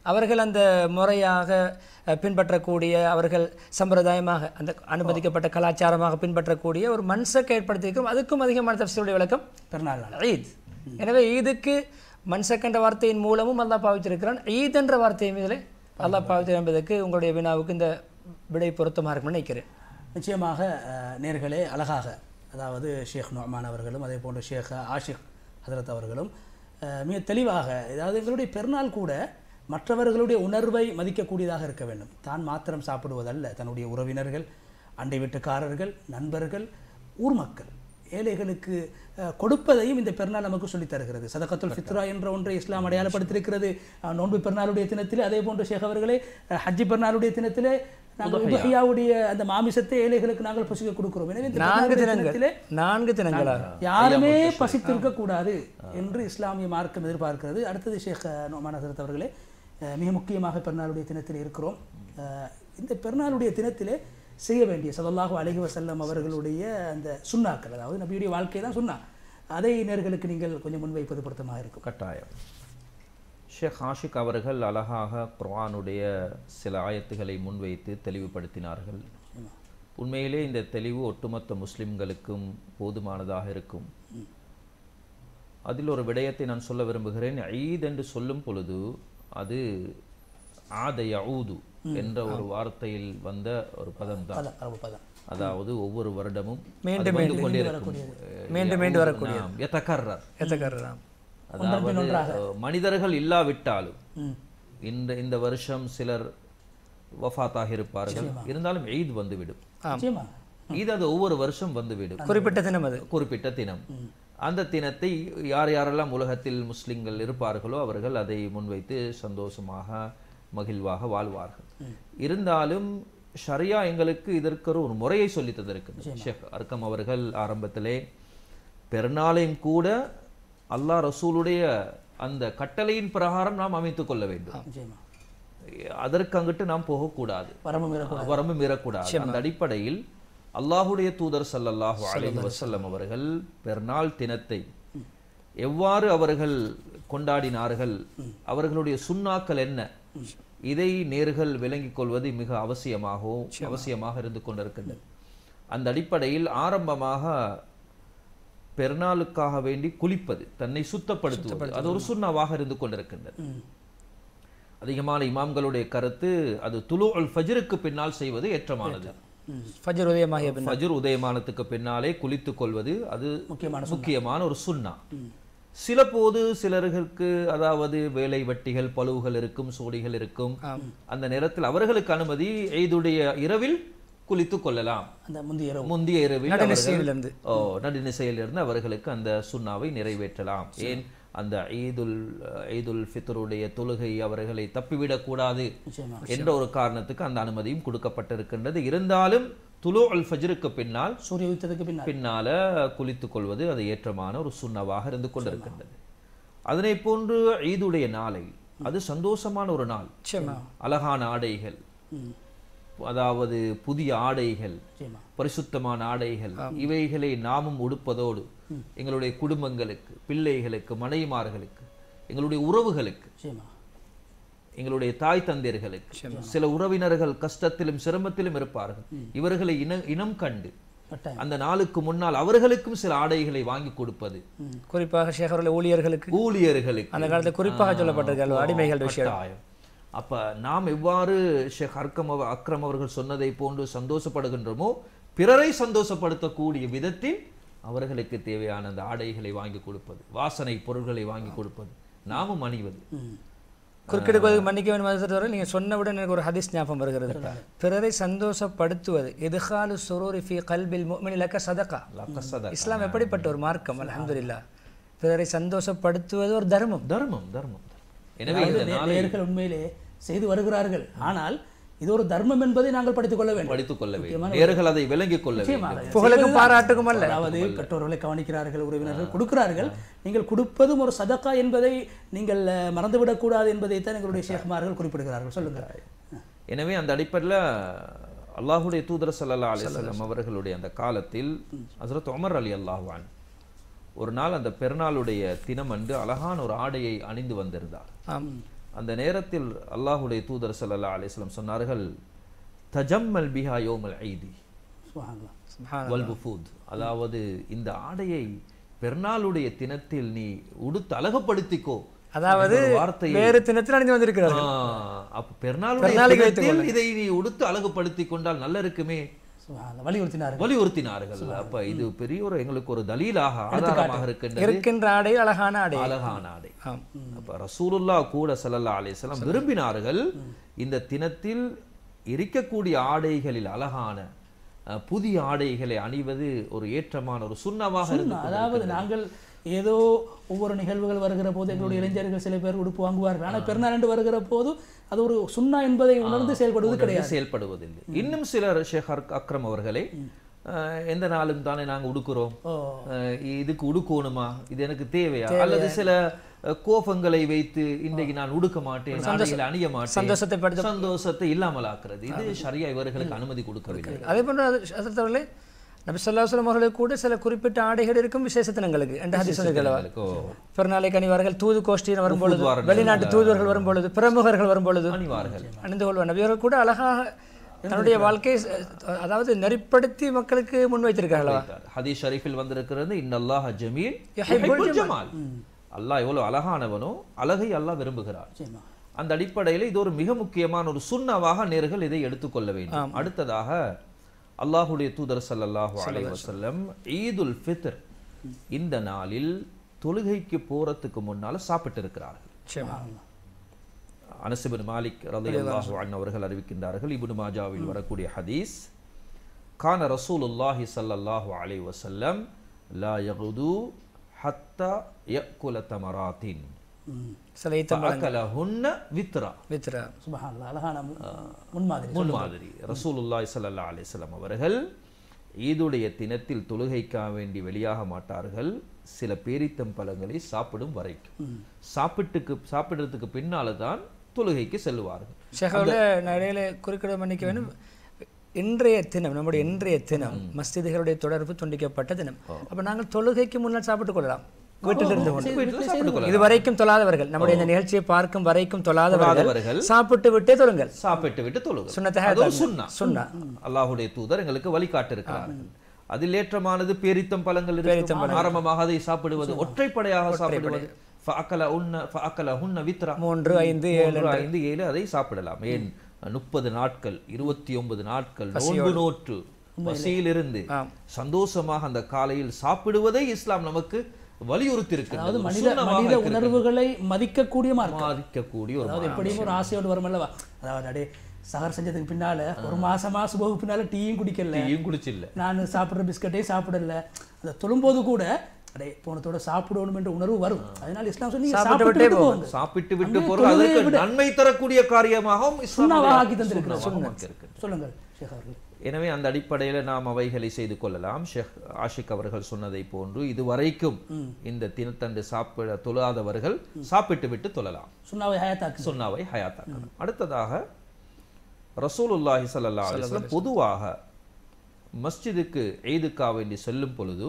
அவர்கள் அந்த முறையாக அஹ், பின்பற்றக்கூடிய அவர்கள் சம்பிரதாயமாக அந்த அனுமதிக்கப்பட்ட கலாச்சாரமாக பின்பற்றக்கூடிய ஒரு மன்சக்கை ஏற்படுத்தியிருக்கும் அதுக்கும் அதிகமான தப்சீருடைய விளக்கம் பெருநாள் நாள் ஈத் எனவே ஈதுக்கு மன்சக் என்ற வார்த்தையின் மூலமும் அல்லாஹ் பாவித்திருக்கிறான் ஈத் என்ற வார்த்தையின் மீதிலே அல்லாஹ் பாவித்து என்பதற்கு உங்களுடைய வினாவுக்கு இந்த விடை பொருத்தமாக இருக்கும்னு நினைக்கிறேன் நிச்சயமாக அஹ், நேர்களே அழகாக அதாவது ஷேக் நொமான் அவர்களும் அதே போன்று ஷேக் ஆஷிக் ஹதரத் அவர்களும் அஹ், மிக தெளிவாக அதாவது எங்களுடைய பெருநாள் கூட மற்றவர்களுடைய உணர்வை மதிக்கக்கூடியதாக இருக்க வேண்டும் தான் மாத்திரம் சாப்பிடுவதல்ல தன்னுடைய உறவினர்கள் அண்டை வீட்டுக்காரர்கள் நண்பர்கள் ஊர் மக்கள் ஏழைகளுக்கு அஹ், கொடுப்பதையும் இந்த பெருநாள் நமக்கு சொல்லித் தருகிறது சதகத்துல் ஃபித்ரா என்ற ஒன்றை இஸ்லாம் அடையாளப்படுத்தியிருக்கிறது அஹ், நோன்பு பெருநாளுடைய தினத்திலே அதே போன்று ஷேக் அவர்களே அஹ், ஹஜ்ஜி பெருநாளுடைய தினத்திலே நாங்கள் உபஹியாவுடைய அந்த மாமிசத்தை ஏழைகளுக்கு நாங்கள் பசிக்க கொடுக்கிறோம் எனவே இந்த நான்கு பெருநாளுடைய தினங்கள் தினத்திலே நான்கு தினங்களாக யாருமே பசித்திருக்க கூடாது என்று இஸ்லாமிய மார்க்கம் எதிர்பார்க்கிறது அடுத்தது ஷேக் நோமான் ஹசரத் அவர்களே அஹ், மிக முக்கியமாக பெருநாளுடைய தினத்தில் இருக்கிறோம் அஹ், இந்த பெருநாளுடைய தினத்திலே செய்ய வேண்டிய ஸல்லல்லாஹு அலைஹி வஸல்லம் அவர்களுடைய அந்த சுண்ணாக்கள் அதாவது நபியுடைய வாழ்க்கை தான் சுண்ணா அதை நேர்களுக்கு நீங்கள் கொஞ்சம் முன்வைப்பது பொருத்தமாக இருக்கும் கட்டாயம் ஷேக் ஆஷிக் அவர்கள் அழகாக குர்ஆனுடைய சில ஆயத்துகளை முன்வைத்து தெளிவுபடுத்தினார்கள் உண்மையிலே இந்த தெளிவு ஒட்டுமொத்த முஸ்லிம்களுக்கும் போதுமானதாக இருக்கும் அதில் ஒரு விடயத்தை நான் சொல்ல விரும்புகிறேன் ஈத் என்று சொல்லும் பொழுது அது ஆத யஊது என்ற ஒரு வார்த்தையில் வந்த ஒரு பதம் தான் பதம் அரபு பதம் அதாவது ஒவ்வொரு வருடமும் மீண்டும் அது வந்து கொண்டிருக்கும் மீண்டும் மீண்டும் வரக்கூடிய நாம் யதகர்ரர் எத்தக்கர்றாம் அதாவது மனிதர்கள் இல்லாவிட்டாலும் ம். இந்த இந்த வருஷம் சிலர் வஃபாத்தாக இருப்பார்கள் இருந்தாலும் ஈத் வந்துவிடும் நிச்சயமா ஈத் அது ஒவ்வொரு வருஷம் வந்துவிடும் குறிப்பிட்ட தினம் அது குறிப்பிட்ட தினம் அந்த தினத்தை யார் யாரெல்லாம் உலகத்தில் முஸ்லிம்கள் இருப்பார்களோ அவர்கள் அதை முன்வைத்து சந்தோஷமாக மகிழ்வாக வாழ்வார்கள் இருந்தாலும் ஷரியா எங்களுக்கு இதற்கு ஒரு முறையை சொல்லி தந்திருக்கிறது ஷேக் அர்க்கம் அவர்கள் ஆரம்பத்திலே பெருநாளையும் கூட அல்லாஹ் ரசூலுடைய அந்த கட்டளையின் பிரகாரம் நாம் அமைத்துக் கொள்ள வேண்டும் நிச்சயமா அதற்கு அங்கிட்டு நாம் போகக்கூடாது வரம்பு மீறக்கூடாது வரம்பு மீறக்கூடாது அந்த அடிப்படையில் அல்லாஹுடைய தூதர் ஸல்லல்லாஹு அலைஹி வஸல்லம் அவர்கள் பெருநாள் தினத்தை எவ்வாறு அவர்கள் கொண்டாடினார்கள் அவர்களுடைய சுண்ணாக்கள் என்ன இதை நேர்கள் விளங்கிக் கொள்வது மிக அவசியமாகவும் அவசியமாக இருந்து கொண்டிருக்கின்றது அந்த அடிப்படையில் ஆரம்பமாக பெருநாளுக்காக வேண்டி குளிப்பது தன்னை சுத்தப்படுத்துவது அது ஒரு சுண்ணாவாக இருந்து கொண்டிருக்கின்றது ம். அதிகமான இமாம்களுடைய கருத்து அது துலு அல் ஃபஜ்ருக்கு பின்னால் செய்வது ஏற்றமானது ஃபஜர் உதயமாகிய பின் ஃபஜ்ர் உதயமானத்துக்கு பின்னாலே குளித்துக் கொள்வது அது முக்கியமான முக்கியமான ஒரு சுண்ணா சில போது சிலர்களுக்கு அதாவது வேலை வட்டிகள் பழுவுகள் இருக்கும் சோடிகள் இருக்கும் அந்த நேரத்தில் அவர்களுக்கு அனுமதி எய்துடைய இரவில் குளித்துக் கொள்ளலாம் அந்த முந்தைய இரவு முந்தைய இரவில் அவர்கள் நடுநிசையிலிருந்து. ஓ நடுநிசையிலிருந்து அவர்களுக்கு அந்த சுண்ணாவை நிறைவேற்றலாம் ஏன் அந்த ஈதுல் ஈதுல் ஃபித்ருடைய தொழுகை அவர்களை தப்பிவிடக் கூடாது நிச்சயமா என்ற ஒரு காரணத்துக்கு அந்த அனுமதியும் கொடுக்கப்பட்டிருக்கின்றது இருந்தாலும் துலு அல் ஃபஜ்ருக்கு பின்னால் சூரிய உத்தத்துக்கு பின்னால் பின்னால குளித்துக் கொள்வது அது ஏற்றமான ஒரு சுண்ணவாக இருந்து கொண்டிருக்கின்றது அதனை போன்று ஈதுடைய நாளை அது சந்தோஷமான ஒரு நாள் நிச்சயமா அழகான ஆடைகள் ம். அதாவது புதிய ஆடைகள் நிச்சயமா பரிசுத்தமான ஆடைகள் இவைகளை நாமும் உடுப்பதோடு எங்களுடைய குடும்பங்களுக்கு பிள்ளைகளுக்கு மனைவிமார்களுக்கு எங்களுடைய உறவுகளுக்கு நிச்சயமா எங்களுடைய தாய் தந்தையர்களுக்கு சில உறவினர்கள் கஷ்டத்திலும் சிரமத்திலும் இருப்பார்கள் இவர்களை இன இனம் கண்டு கட்டாயம் அந்த நாளுக்கு முன்னால் அவர்களுக்கும் சில ஆடைகளை வாங்கி கொடுப்பது குறிப்பாக ஷேகருடைய ஊழியர்களுக்கு ஊழியர்களுக்கு அந்த காலத்தில் குறிப்பாக சொல்லப்பட்டிருக்கிறது அடிமைகள் விஷயம் கட்டாயம் அப்ப நாம் எவ்வாறு ஷேக் அர்க்கம் அவ- அக்ரம் அவர்கள் சொன்னதை போன்று சந்தோஷப்படுகின்றோமோ பிறரை சந்தோஷப்படுத்தக்கூடிய விதத்தில் அவர்களுக்கு தேவையான அந்த ஆடைகளை வாங்கி கொடுப்பது வாசனை பொருட்களை வாங்கி கொடுப்பது நாமும் அணிவது ம். குறுக்கெடுப்பதற்கு மன்னிக்க வேண்டும் வரை நீங்க சொன்னவுடன் எனக்கு ஒரு ஹதீஸ் ஞாபகம் வருகிறது பிறரை சந்தோஷப்படுத்துவது எதுகாலு சுரூரி ஃபி கல்பில் முஃமின் லக்க சதகா லக்கசத இஸ்லாம் எப்படிப்பட்ட ஒரு மார்க்கம் அல்ஹம்துலில்லாஹ் பிறரை சந்தோஷப்படுத்துவது ஒரு தர்மம் தர்மம் தர்மம் எனவே அதாவது இந்த நே- நாளை நேயர்கள் உண்மையிலே செய்து வருகிறார்கள் ஆனால் இது ஒரு தர்மம் என்பதை நாங்கள் படித்துக் கொள்ள வேண்டும் படித்துக் கொள்ள வேண்டும் நேர்கள் அதை விளங்கிக் கொள்ள வேண்டும் புகழுக்கும் பாராட்டுக்கும் அல்ல அதாவது பெற்றோர்களை கவனிக்கிறார்கள் உறவினர்கள் கொடுக்கிறார்கள் நீங்கள் கொடுப்பதும் ஒரு சதக்கா என்பதை நீங்கள் அஹ், மறந்துவிடக்கூடாது என்பதைத்தான் எங்களுடைய ஷேக்மார்கள் குறிப்பிடுகிறார்கள் சொல்லுங்கள் எனவே அந்த அடிப்படையில் அல்லாஹுடைய தூதர் ஸல்லல்லாஹு அலைஹி வஸல்லம் அவர்களுடைய அந்த காலத்தில் ஹஸ்ரத் உமர் அலி அல்லாஹ்வான் ஒரு நாள் அந்த பெருநாளுடைய தினம் அன்று அழகான ஒரு ஆடையை அணிந்து வந்திருந்தார் ஆம் அந்த நேரத்தில் அல்லாஹுடைய தூதர் ஸல்லல்லாஹு அலைஹி வஸல்லம் சொன்னார்கள் தஜம்மல் பிஹா யோமல் ஐதி சுபஹானல்லாஹ் சுப்ஹானல்லாஹ். வல் புஃபூத் அதாவது இந்த ஆடையை பெருநாளுடைய தினத்தில் நீ உடுத்து அழகுபடுத்திக்கோ அதாவது என்ற ஒரு வார்த்தையை வேறு தினத்தில் அணிந்து வந்திருக்கிறார் ஆ, அப்ப பெருநாளுடைய பெருநாளுக்கு தினத்தில் இதை நீ உடுத்து அழகுபடுத்திக் கொண்டால் நல்ல இருக்குமே சுபஹானல்லாஹ் வலியுறுத்தினார்கள் வலியுறுத்தினார்கள் அப்ப இது பெரிய ஒரு எங்களுக்கு ஒரு தலீலாக ஆதாரமாக இருக்கின்றது இருக்கின்ற ஆடை அழகான ஆடை அழகான ஆடை ஆம் அப்ப ரசூலுல்லா கூட ஸல்லல்லாஹு அலைஹி வஸல்லம் விரும்பினார்கள் இந்த தினத்தில் இருக்கக்கூடிய ஆடைகளில் அழகான அஹ், புதிய ஆடைகளை அணிவது ஒரு ஏற்றமான ஒரு சுண்ணமாக இருந்து அதாவது நாங்கள் ஏதோ ஒவ்வொரு நிகழ்வுகள் வருகிற போது எங்களுடைய இளைஞர்கள் சில பேர் உடுப்பு வாங்குவார்கள் ஆனால் பெருநாள் என்று வருகிற போது அது ஒரு சுண்ணா என்பதை உணர்ந்து செயல்படுவது கிடையாது செயல்படுவதில்லை இன்னும் சிலர் ஷேக் அக்- அக்ரம் அவர்களே அஹ், எந்த நாளும் தானே நாங்க உடுக்குறோம் ஓ அஹ், இதுக்கு உடுக்கணுமா இது எனக்கு தேவையா அல்லது சில அஹ், கோபங்களை வைத்து இன்றைக்கு நான் உடுக்க மாட்டேன் நாளைக்கு அணிய மாட்டேன் சந்தோஷத்தை படுத்த சந்தோஷத்தை இல்லாமலாக்குறது இது ஷரியா இவர்களுக்கு அனுமதி கொடுக்கவில்லை அதே போன்று அவர்களே நபி ஸல்லல்லாஹு அலைஹி வஸல்லம் அவர்களுக்கு கூட சில குறிப்பிட்ட ஆடைகள் இருக்கும் விசேஷ தினங்களுக்கு என்ற ஹதீஸ் சொல்லுகிறவா ஓ, பெருநாளைக்கு அணிவார்கள் தூது கோஷ்டியில் வரும்பொழுது தூதுவார்கள். வெளிநாட்டு தூதுவர்கள் வரும்பொழுது பிரமுகர்கள் வரும்பொழுது அணிவார்கள் அணிந்து கொள்வார் நபியர்கள் கூட அழகாக தன்னுடைய வாழ்க்கையை அஹ், அதாவது நெறிப்படுத்தி மக்களுக்கு முன்வைத்திருக்கார்களா ஹதீஸ் ஷரீஃபில் வந்திருக்கிறது இன்னல்லாஹ ஜமீல் யுஹிப்புல் யுஹிப்புல் ஜமால் அல்லாஹ் எவ்வளவு அழகானவனோ அழகை அல்லாஹ் விரும்புகிறார் நிச்சயமா அந்த அடிப்படையில் இது ஒரு மிக முக்கியமான ஒரு சுண்ணவாக நேர்கள் இதை எடுத்துக்கொள்ள வேண்டும் அடுத்ததாக அல்லாஹுடைய தூதர் ஸல்லல்லாஹு அலைஹி வஸல்லம் ஈதுல் ஃபித்ர் இந்த நாளில் தொழுகைக்கு போறதுக்கு முன்னால சாப்பிட்டு இருக்கிறார்கள் நிச்சயமா அனசுபின் மாலிக் ரலியல்லாஹு அன்ஹு அவர்கள் அறிவிக்கின்றார்கள் இப்னு மாஜாவில் வரக்கூடிய ஹதீஸ் கான ரசூலுல்லாஹி ஸல்லல்லாஹு அலைஹி வஸல்லம் லா யகுது ஹத்தா யக்குல தமராத்தின் ம் சில ஈத்தம் ஃபஅக்கலஹுன்ன வித்ரா வித்ரா சுபஹானல்லாஹ் அழகான மு- முன்மாதிரி முன்மாதிரி ரசூலுல்லாஹி ஸல்லல்லாஹு அலைஹி வஸல்லம் அவர்கள் ஈதுடைய தினத்தில் தொழுகைக்காக வேண்டி வெளியாக மாட்டார்கள் சில பேரித்தம் பழங்களை சாப்பிடும் வரைக்கும் சாப்பிட்டுக்கு சாப்பிடுறதுக்கு பின்னால தான் தொழுகைக்கு செல்லுவார்கள் ஷெஹோல நான் இடையில குறுக்கிட மன்னிக்க வேண்டும் இன்றைய தினம் நம்முடைய இன்றைய தினம் மஸ்ஜிதுகளுடைய தொடர்பு துண்டிக்கப்பட்ட தினம் அப்ப நாங்கள் தொழுகைக்கு முன்னால் சாப்பிட்டுக் கொள்ளலாம் வீட்டில் இருந்து கொண்டு வீட்டில் சாப்பிட்டுக் கொள்ளலாம். இது வரைக்கும் தொழாதவர்கள் நம்முடைய இந்த நிகழ்ச்சியை பார்க்கும் வரைக்கும் தொழாதவர்கள் தொழாதவர்கள் சாப்பிட்டு விட்டே தொழுங்கள் சாப்பிட்டு விட்டு தொழுக சுன்னத்தை அது ஒரு சுன்னா சுன்னா அல்லாஹ்வுடைய தூதர் எங்களுக்கு வழிகாட்டு இருக்கிறார்கள் அதில் ஏற்றமானது பேரித்தம் பழங்கள் இருக்கும். ஆரம்பமாக அதை சாப்பிடுவது ஒற்றைப்படையாக சாப்பிடுவது ஃபஅக்கல உன்ன ஃபஅக்கல ஹுன்ன வித்ரா மூன்று ஐந்து ஏழு மூன்று ஐந்து ஏழு அதை சாப்பிடலாம் ஏன் முப்பது நாட்கள் இருபத்தி ஒன்பது நாட்கள் நோன்பு நோற்று பசியிலிருந்து சந்தோஷமாக அந்த காலையில் சாப்பிடுவதை இஸ்லாம் நமக்கு வலியுறுத்தி அதாவது இருக்கிறது மனித மனித உணர்வுகளை மதிக்கக்கூடிய மார்க்கம் மாறிக்கக்கூடிய ஒரு அதாவது எப்படியும் ஒரு ஆசையோடு வரும் அல்லவா அதாவது அடே சகர் செஞ்சதுக்கு பின்னால ஒரு மாசமா சுபகுக்கு பின்னால டீயும் குடிக்கல டீயும் குடிச்சில்ல நான் சாப்பிடுற பிஸ்கட்டையும் சாப்பிடல அந்த தொழும்போது கூட அடே போனத்தோட சாப்பிடணும் என்ற உணர்வு வரும் அதனால இஸ்லாம் சொல்லி சாப்பிட்டு சாப்பிட்டு விட்டே விட்டு போங்க. போங்க சாப்பிட்டு விட்டு அங்கே போறது தொழுகையை அதற்கு விட- நன்மை தரக்கூடிய காரியமாகவும் இஸ்லாம் சுண்ணாவாக ஆக்கி தந்திருக்கிறார் சுண்ணாவாக ஆக்கி இருக்கிறது. சொல்லுங்கள் ஷேக் அவர்கள் எனவே அந்த அடிப்படையில் நாம் அவைகளை செய்து கொள்ளலாம் ஷேக் ஆஷிக் அவர்கள் சொன்னதை போன்று இதுவரைக்கும் இந்த தினத்தண்டு சாப்பிட தொழாதவர்கள் சாப்பிட்டு விட்டு தொழலாம் சுண்ணாவை ஹயாத்தாக்கு சுன்னாவை ஹயாத்தாக்கணும் அடுத்ததாக ரசூலுல்லாஹி ஸல்லல்லாஹு அலைஹி வஸல்லம் பொதுவாக மஸ்ஜிதுக்கு ஈதுக்கா வேண்டி செல்லும் பொழுது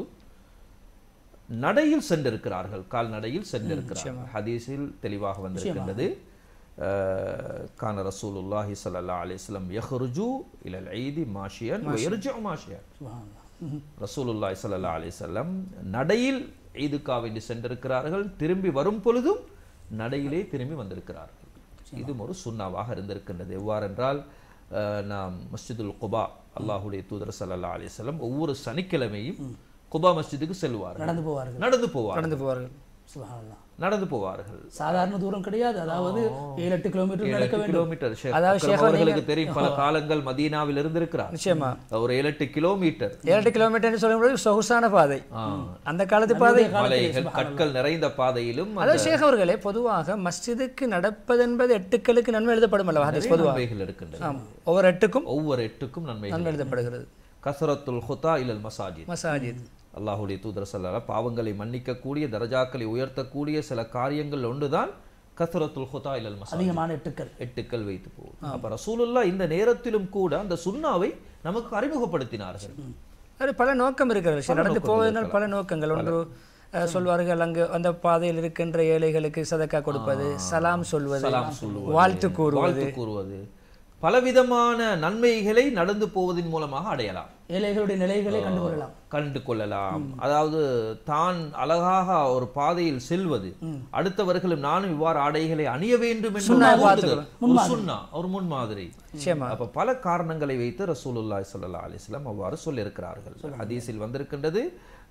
நடையில் சென்றிருக்கிறார்கள் கால்நடையில் சென்றிருக்கிறார்கள் ஹதீஸில் தெளிவாக வந்திருக்கின்றது அஹ், கான ரசூலுல்லாஹி ஸல்லல்லாஹு அலைஹி வஸல்லம் யஹ்ருஜு இலல் ஈதி மாஷியன் வ யர்ஜிஉ மாஷியன் சுப்ஹானல்லாஹ். ரசூலுல்லாஹி ஸல்லல்லாஹு அலைஹி வஸல்லம் நடையில் ஈதுக்கா வேண்டி சென்றிருக்கிறார்கள் திரும்பி வரும் பொழுதும் நடையிலே திரும்பி வந்திருக்கிறார்கள் இதுவும் ஒரு சுண்ணாவாக இருந்திருக்கின்றது எவ்வாறென்றால் அஹ், நாம் மஸ்ஜிதுல் குபா அல்லாஹுடைய தூதர் ஸல்லல்லாஹு அலைஹி வஸல்லம் ஒவ்வொரு சனிக்கிழமையும் குபா மஸ்ஜிதுக்கு செல்வார்கள் நடந்து போவார்கள் நடந்து போவார்கள் கடந்து போவார்கள் சுப்ஹானல்லாஹ். நடந்து போவார்கள் சாதாரண தூரம் கிடையாது அதாவது ஏழு எட்டு கிலோமீட்டர் ஏழு நடக்க எட்டு வேண்டும் கிலோமீட்டர் ஷேக் அதாவது அக்ரம் ஷேக் அவர்களுக்கு தெரியும் பல காலங்கள் மதீனாவில் இருந்திருக்கிறார் நிச்சயமா ஒரு ஏழு எட்டு கிலோமீட்டர் ஏழு கிலோமீட்டர் சொல்லும்போது சொகுசான பாதை ஆ, அந்த காலத்து பாதை மலைகள் கற்கள் நிறைந்த பாதையிலும் அதாவது ஷேக் அவர்களே பொதுவாக மஸ்ஜிதுக்கு நடப்பது என்பது எட்டுக்களுக்கு நன்மை எழுதப்படும் அல்லவா ஹதீஸ் பொதுவாக நன்மைகள் இருக்கின்றன ஆம் ஒவ்வொரு எட்டுக்கும் ஒவ்வொரு எட்டுக்கும் நன்மைகள் நன்மை எழுதப்படுகிறது கசரத்துல் ஹுதா இலல் மசாஜித் மசாஜித் அல்லாஹுடைய தூதர் ஸல்லல்லாஹு பாவங்களை மன்னிக்கக்கூடிய தரஜாக்களை உயர்த்தக்கூடிய சில காரியங்கள் ஒன்றுதான் கசரத்துல் ஹுதா இலல் மசாஜித் அதிகமான எட்டுக்கள் எட்டுக்கள் வைத்து போகும் அப்ப ரசூலுல்லாஹ் இந்த நேரத்திலும் கூட அந்த சுன்னாவை நமக்கு அறிமுகப்படுத்தினார்கள் அது பல நோக்கம் இருக்கிறது ஷேக். நடந்து போவதனால் பல நோக்கங்கள் ஒன்று அஹ், சொல்வார்கள் அங்கு அந்த பாதையில் இருக்கின்ற ஏழைகளுக்கு சதக்கா கொடுப்பது சலாம் சொல்வது சலாம் சொல்லுவது வாழ்த்து கூறுவது வாழ்த்து கூறுவது பலவிதமான நன்மைகளை நடந்து போவதன் மூலமாக அடையலாம் ஏழைகளுடைய நிலைகளை கண்டுகொள்ளலாம் கண்டு கொள்ளலாம் அதாவது தான் அழகாக ஒரு பாதையில் செல்வது அடுத்தவர்களும் நானும் இவ்வாறு ஆடைகளை அணிய வேண்டும் என்று ஒரு தூண்டுதல். ஒரு சுன்னா ஒரு முன்மாதிரி நிச்சயமா அப்ப பல காரணங்களை வைத்து ரசூலுல்லாஹி ஸல்லல்லாஹு அலைஹி வஸல்லம் அவ்வாறு சொல்லியிருக்கிறார்கள் ஹதீஸில் வந்திருக்கின்றது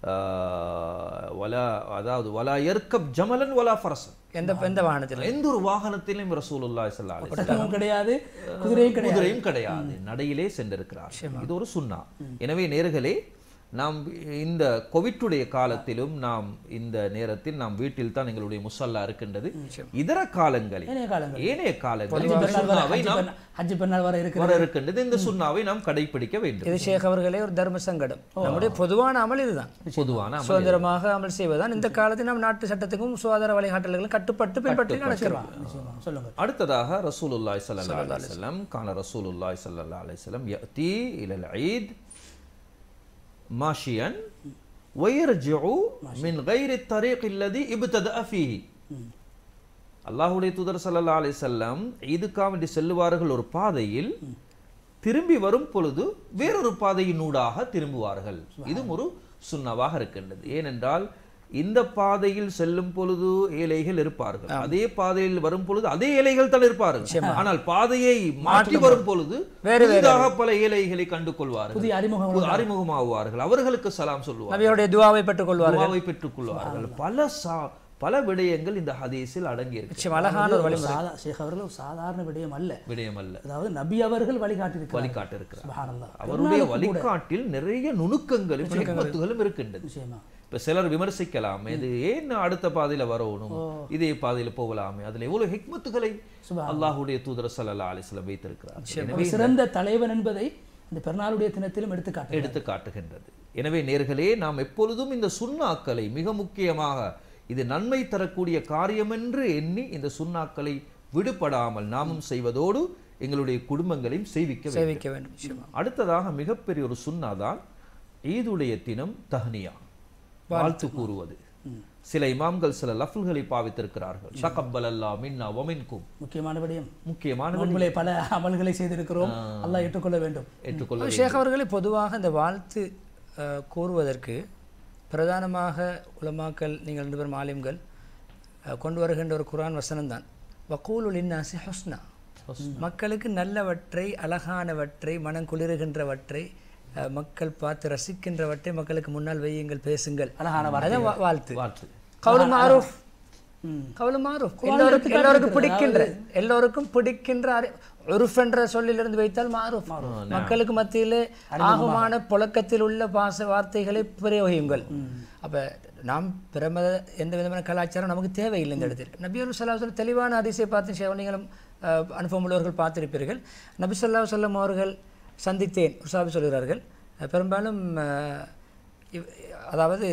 ஆஹ், வலா அதாவது வலா யர்கப் ஜமலன் வலா ஃபரசன் எந்த எந்த வாகனத்தில் எந்த ஒரு வாகனத்திலும் ரசூலுல்லாஹி ஸல்லல்லாஹு அலைஹி வஸல்லம் ஒட்டகமும் கிடையாது குதிரையும் கிடையாது குதிரையும் கிடையாது நடையிலே சென்றிருக்கிறார் இது ஒரு சுன்னா எனவே நேர்களே நாம் இந்த கோவிட்டுடைய காலத்திலும் நாம் இந்த நேரத்தில் நாம் வீட்டில் தான் எங்களுடைய முசல்லா இருக்கின்றது இதர காலங்களில் ஏனைய காலங்கள் ஏனைய காலங்களில் ஹஜ்ஜி இந்த பெருநாள் வர சுண்ணாவை ஹஜ்ஜி நாம் பெருநாள் ஹஜ்ஜி பெருநாள் வர இருக்கிறது வர இருக்கின்றது இந்த சுண்ணாவை நாம் கடைபிடிக்க வேண்டும் இது ஷேக் அவர்களே ஒரு தர்ம சங்கடம் நம்முடைய பொதுவான அமல் இதுதான் பொதுவான அமல். சுதந்திரமாக அமல் செய்வதுதான் இந்த காலத்தில் நம் நாட்டு சட்டத்துக்கும் சுகாதார வழிகாட்டல்களும் கட்டுப்பட்டு பின்பற்றி நடக்கிறோம் நிச்சயமா சொல்லுங்க அடுத்ததாக ரசூலுல்லாஹி ஸல்லல்லாஹு அலைஹி வஸல்லம் கான ரசூலுல்லாஹி ஸல்லல்லாஹு அலைஹி வஸல்லம் யஅதி இலல் ஈத் மாஷியன் வயர்ஜிஉ மின் கைரி தரீக் இல்லதி இப்ததஅ ஃபீஹி அல்லாஹ்வுடைய தூதர் ஸல்லல்லாஹு அலைஹி வஸல்லம் ஈதுக்காக வேண்டி செல்லுவார்கள் ஒரு பாதையில் திரும்பி வரும் பொழுது வேறொரு பாதையினூடாக திரும்புவார்கள் இதுவும் ஒரு சுண்ணவாக இருக்கின்றது ஏனென்றால் இந்த பாதையில் செல்லும் பொழுது ஏழைகள் இருப்பார்கள் அதே பாதையில் வரும் பொழுது அதே ஏழைகள் தான் இருப்பார்கள் ஆனால் பாதையை மாற்றி வரும் பொழுது புதிதாக பல ஏழைகளை கண்டு கொள்வார்கள் புதிய அறிமுகம் புது- அறிமுகமாகுவார்கள் அவர்களுக்கு சலாம் சொல்லுவார்கள் நபியோடைய துவாவை பெற்றுக் கொள்வார்கள் துவாவை பெற்றுக் கொள்வார்கள் பல சா- பல விடயங்கள் இந்த ஹதீஸில் அடங்கி இருக்கு நிச்சயம் அழகான ஒரு ஒரு சாதா ஷேக் அவர்கள் ஒரு சாதாரண விடயம் அல்ல விடயம் அல்ல அதாவது நபி அவர்கள் வழிகாட்டியிருக்கிறார் வழிகாட்டு இருக்கிறார் சுபஹானல்லாஹ். அவருடைய வழிகாட்டில் நிறைய நுணுக்கங்களும் ஹிக்மத்துகளும் இருக்கின்றது நிச்சயமா இப்ப சிலர் விமர்சிக்கலாம் இது ஏன் அடுத்த பாதையில வரணும் இதே பாதையில போகலாமே அதுல எவ்வளவு ஹிக்மத்துகளை அல்லாஹ்வுடைய தூதர் ஸல்லல்லாஹு அலைஹி வஸல்லம் வைத்திருக்கிறார் ஒரு சிறந்த தலைவன் என்பதை இந்த பெருநாளுடைய தினத்திலும் எடுத்துக்காட்டு எடுத்து காட்டுகின்றது எனவே நேர்களே நாம் எப்பொழுதும் இந்த சுண்ணாக்களை மிக முக்கியமாக இது நன்மை தரக்கூடிய காரியம் என்று எண்ணி இந்த சுண்ணாக்களை விடுபடாமல் நாமும் செய்வதோடு எங்களுடைய குடும்பங்களையும் செய்விக்க வேண்டும் சேவிக்க வேண்டும் நிச்சயமா அடுத்ததாக மிகப்பெரிய ஒரு சுண்ணாதான் ஈதுடைய தினம் தஹ்னியா வாழ்த்து கூறுவது சில இமாம்கள் சில லஃப்ல்களை பாவித்திருக்கிறார்கள் தகப்பல் அல்லா மின்னா வமின்கும் முக்கியமான விடயம் முக்கியமான நோன்பிலே பல அமல்களை செய்திருக்கிறோம் அல்லாஹ் ஏற்றுக்கொள்ள வேண்டும் ஏற்றுக்கொள்ள ஷேக் அவர்களே பொதுவாக இந்த வாழ்த்து அஹ், கூறுவதற்கு பிரதானமாக உலமாக்கல் நீங்கள் ரெண்டு பேரும் ஆலிம்கள் அஹ், கொண்டு வருகின்ற ஒரு குர்ஆன் வசனம்தான் வக்கூலுல் இன்னாசி ஹுஸ்னா மக்களுக்கு நல்லவற்றை அழகானவற்றை மனம் குளிருகின்றவற்றை அஹ், மக்கள் பார்த்து ரசிக்கின்றவற்றை மக்களுக்கு முன்னால் வையுங்கள் பேசுங்கள் அழகான அதான் வா- வாழ்த்து வாழ்த்து கவுலு மாரூஃப் ம். கவுலு மாரூஃப் எல்லோருக்கும் எல்லோருக்கும் பிடிக்கின்ற எல்லோருக்கும் பிடிக்கின்ற அறி- உருஃப் என்ற சொல்லிலிருந்து வைத்தால் மாரூஃப் மக்களுக்கு மத்தியிலே ஆகுமான புழக்கத்தில் உள்ள பாச வார்த்தைகளை பிரயோகியுங்கள் அப்ப நாம் பிரமத எந்த விதமான கலாச்சாரம் நமக்கு தேவையில்லை இந்த இடத்தில் நபி அலு சொல்லாஹ் தெளிவான அதிசய பார்த்து ஷே- நீங்களும் அஹ், அனுபவம் உள்ளவர்கள் பார்த்திருப்பீர்கள் நபி ஸல்லல்லாஹு அலைஹி வஸல்லம் அவர்கள் சந்தித்தேன் உசாபி சொல்கிறார்கள் அஹ், பெரும்பாலும் அஹ், இவ்- அதாவது